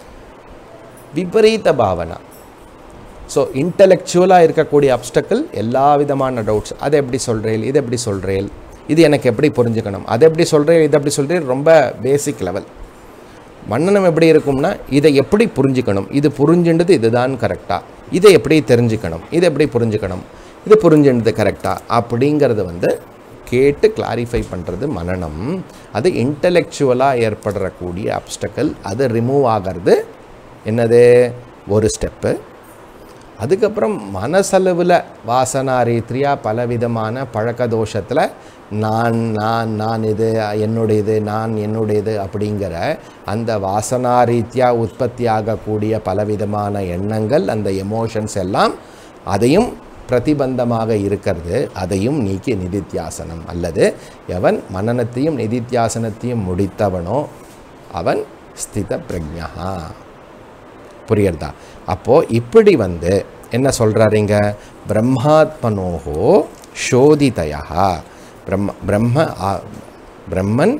விபரீத பாவனா ஸோ இன்டலெக்சுவலாக இருக்கக்கூடிய அப்டக்கிள் எல்லா விதமான டவுட்ஸ் அதை எப்படி சொல்கிறேன் இது எப்படி சொல்கிறேன் இது எனக்கு எப்படி புரிஞ்சுக்கணும் அதை எப்படி சொல்கிறேன் இது எப்படி சொல்கிறேன் ரொம்ப பேசிக் லெவல் மன்னனம் எப்படி இருக்கும்னா இதை எப்படி புரிஞ்சுக்கணும் இது புரிஞ்சுன்றது இதுதான் கரெக்டாக இதை எப்படி தெரிஞ்சுக்கணும் இதை எப்படி புரிஞ்சுக்கணும் இது புரிஞ்சுன்றது கரெக்டாக அப்படிங்கிறது வந்து கேட்டு கிளாரிஃபை பண்ணுறது மனனம் அது இன்டலெக்சுவலாக ஏற்படக்கூடிய அப்டக்கல் அது ரிமூவ் ஆகிறது என்னது ஒரு ஸ்டெப்பு அதுக்கப்புறம் மனசளவில் வாசனா ரீதியாக பலவிதமான பழக்க தோஷத்தில் நான் நான் நான் இது என்னுடையது நான் என்னுடையது அப்படிங்கிற அந்த வாசனா ரீதியாக உற்பத்தி ஆகக்கூடிய பலவிதமான எண்ணங்கள் அந்த எமோஷன்ஸ் எல்லாம் அதையும் பிரதிபந்தமாக இருக்கிறது அதையும் நீக்கி நிதித்தியாசனம் அல்லது எவன் மனனத்தையும் நிதித்தியாசனத்தையும் முடித்தவனோ அவன் ஸ்தித பிரஜா புரியுறதா அப்போது இப்படி வந்து என்ன சொல்கிறாருங்க பிரம்மாத்மனோகோ சோதிதயா பிரம்ம பிரம்ம ஆ- பிரம்மன்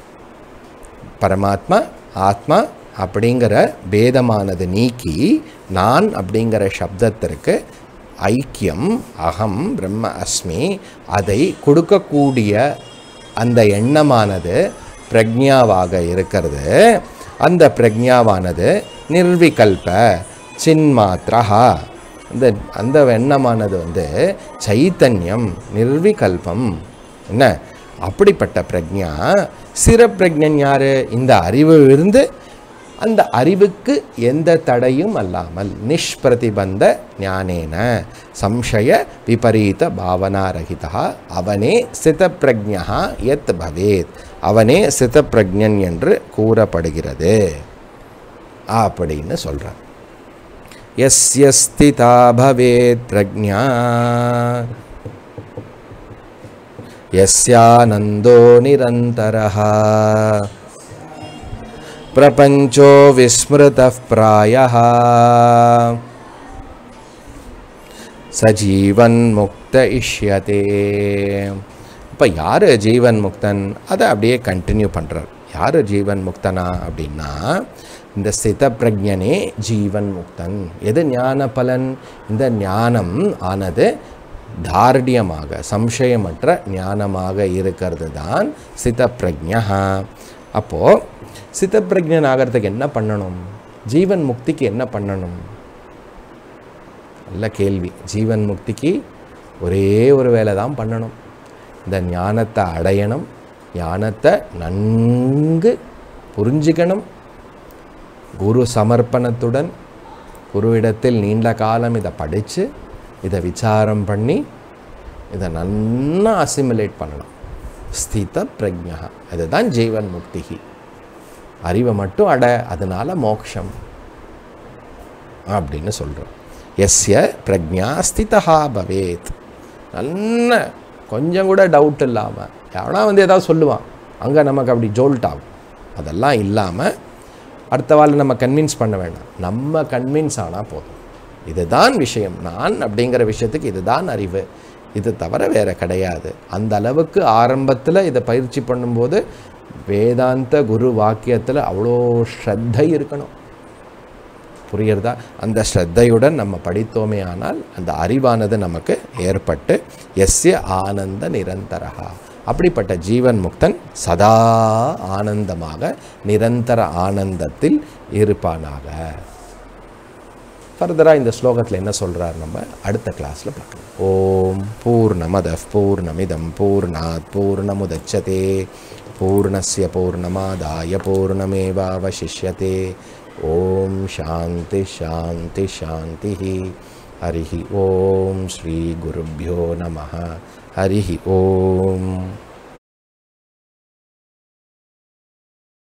பரமாத்மா ஆத்மா அப்படிங்கிற பேதமானது நீக்கி நான் அப்படிங்கிற சப்தத்திற்கு ஐக்கியம் அகம் பிரம்ம அஸ்மி அதை கொடுக்கக்கூடிய அந்த எண்ணமானது பிரக்ஞாவாக இருக்கிறது அந்த பிரக்ஞாவானது நிர்விகல்ப சின்மாத்ரஹா அந்த அந்த எண்ணமானது வந்து சைத்தன்யம் நிர்விகல்பம் என்ன அப்படிப்பட்ட பிரக்ஞா சிறப்பிரஜன் யாரு இந்த அறிவு இருந்து அந்த அறிவுக்கு எந்த தடையும் அல்லாமல் நிஷ்பிரதிபந்த ஞானேன சம்சய விபரீத பாவனாரகிதா அவனே சிதப்பிரஜா எத் பவேத் அவனே சிதப்பிரஜன் என்று கூறப்படுகிறது அப்படின்னு சொல்கிறார் यस्य स्थिता भवेत् प्रज्ञा यस्यानन्दो निरन्तरः प्रपञ्चो विस्मृतः प्रायः स ஜீவன் முக்த இஷ்யதே இப்போ யார் ஜீவன் முக்தன் அதை அப்படியே கண்டினியூ பண்ணுறார் யார் ஜீவன் முக்தனா அப்படின்னா இந்த ஸ்தித பிரஜனே ஜீவன் முக்தன் எது ஞான பலன் இந்த ஞானம் ஆனது தார்டியமாக சம்சயமற்ற ஞானமாக இருக்கிறது தான் சித பிரஜா அப்போது சித பிரஜன் ஆகிறதுக்கு என்ன பண்ணணும் ஜீவன் முக்திக்கு என்ன பண்ணணும் நல்ல கேள்வி ஜீவன் முக்திக்கு ஒரே ஒரு வேலை தான் பண்ணணும் இந்த ஞானத்தை அடையணும் ஞானத்தை நன்கு புரிஞ்சுக்கணும் குரு சமர்ப்பணத்துடன் குருவிடத்தில் நீண்ட காலம் இதை படித்து இதை விசாரம் பண்ணி இதை நன்னா அசிமுலேட் பண்ணணும் ஸ்தித பிரஜா அதுதான் ஜீவன் முக்திகி அறிவை மட்டும் அட அதனால மோக்ஷம் அப்படின்னு சொல்கிறோம் எஸ்ய பிரஜா ஸ்திதா பவேத் நல்ல கொஞ்சம் கூட டவுட் இல்லாமல் எவனா வந்து ஏதாவது சொல்லுவான் அங்கே நமக்கு அப்படி ஜோல்ட் ஆகும் அதெல்லாம் இல்லாமல் அடுத்த வாரம் நம்ம கன்வின்ஸ் பண்ண வேண்டாம் நம்ம கன்வின்ஸ் ஆனால் போதும் இதுதான் விஷயம் நான் அப்படிங்கிற விஷயத்துக்கு இதுதான் அறிவு இது தவிர வேற கிடையாது அந்த அளவுக்கு ஆரம்பத்தில் இதை பயிற்சி பண்ணும்போது வேதாந்த குரு வாக்கியத்தில் அவ்வளோ ஸ்ரத்தை இருக்கணும் புரியுறதா அந்த ஸ்ரத்தையுடன் நம்ம படித்தோமே ஆனால் அந்த அறிவானது நமக்கு ஏற்பட்டு எஸ்ய ஆனந்த நிரந்தரகா அப்படிப்பட்ட ஜீவன் முக்தன் சதா ஆனந்தமாக நிரந்தர ஆனந்தத்தில் இருப்பானாக ஃபர்தராக இந்த ஸ்லோகத்தில் என்ன சொல்கிறார் நம்ம அடுத்த கிளாஸில் பார்க்கலாம் ஓம் பூர்ணமத பூர்ணமிதம் பூர்ணாத் பூர்ணமுதச்சதே பூர்ணஸ்ய பூர்ணமாதாய பூர்ணமேவாவசிஷ்யते ॐ शान्ति शान्ति शान्तिः हरिः ॐ श्रीगुरुभ्यो नमः हरिः ॐ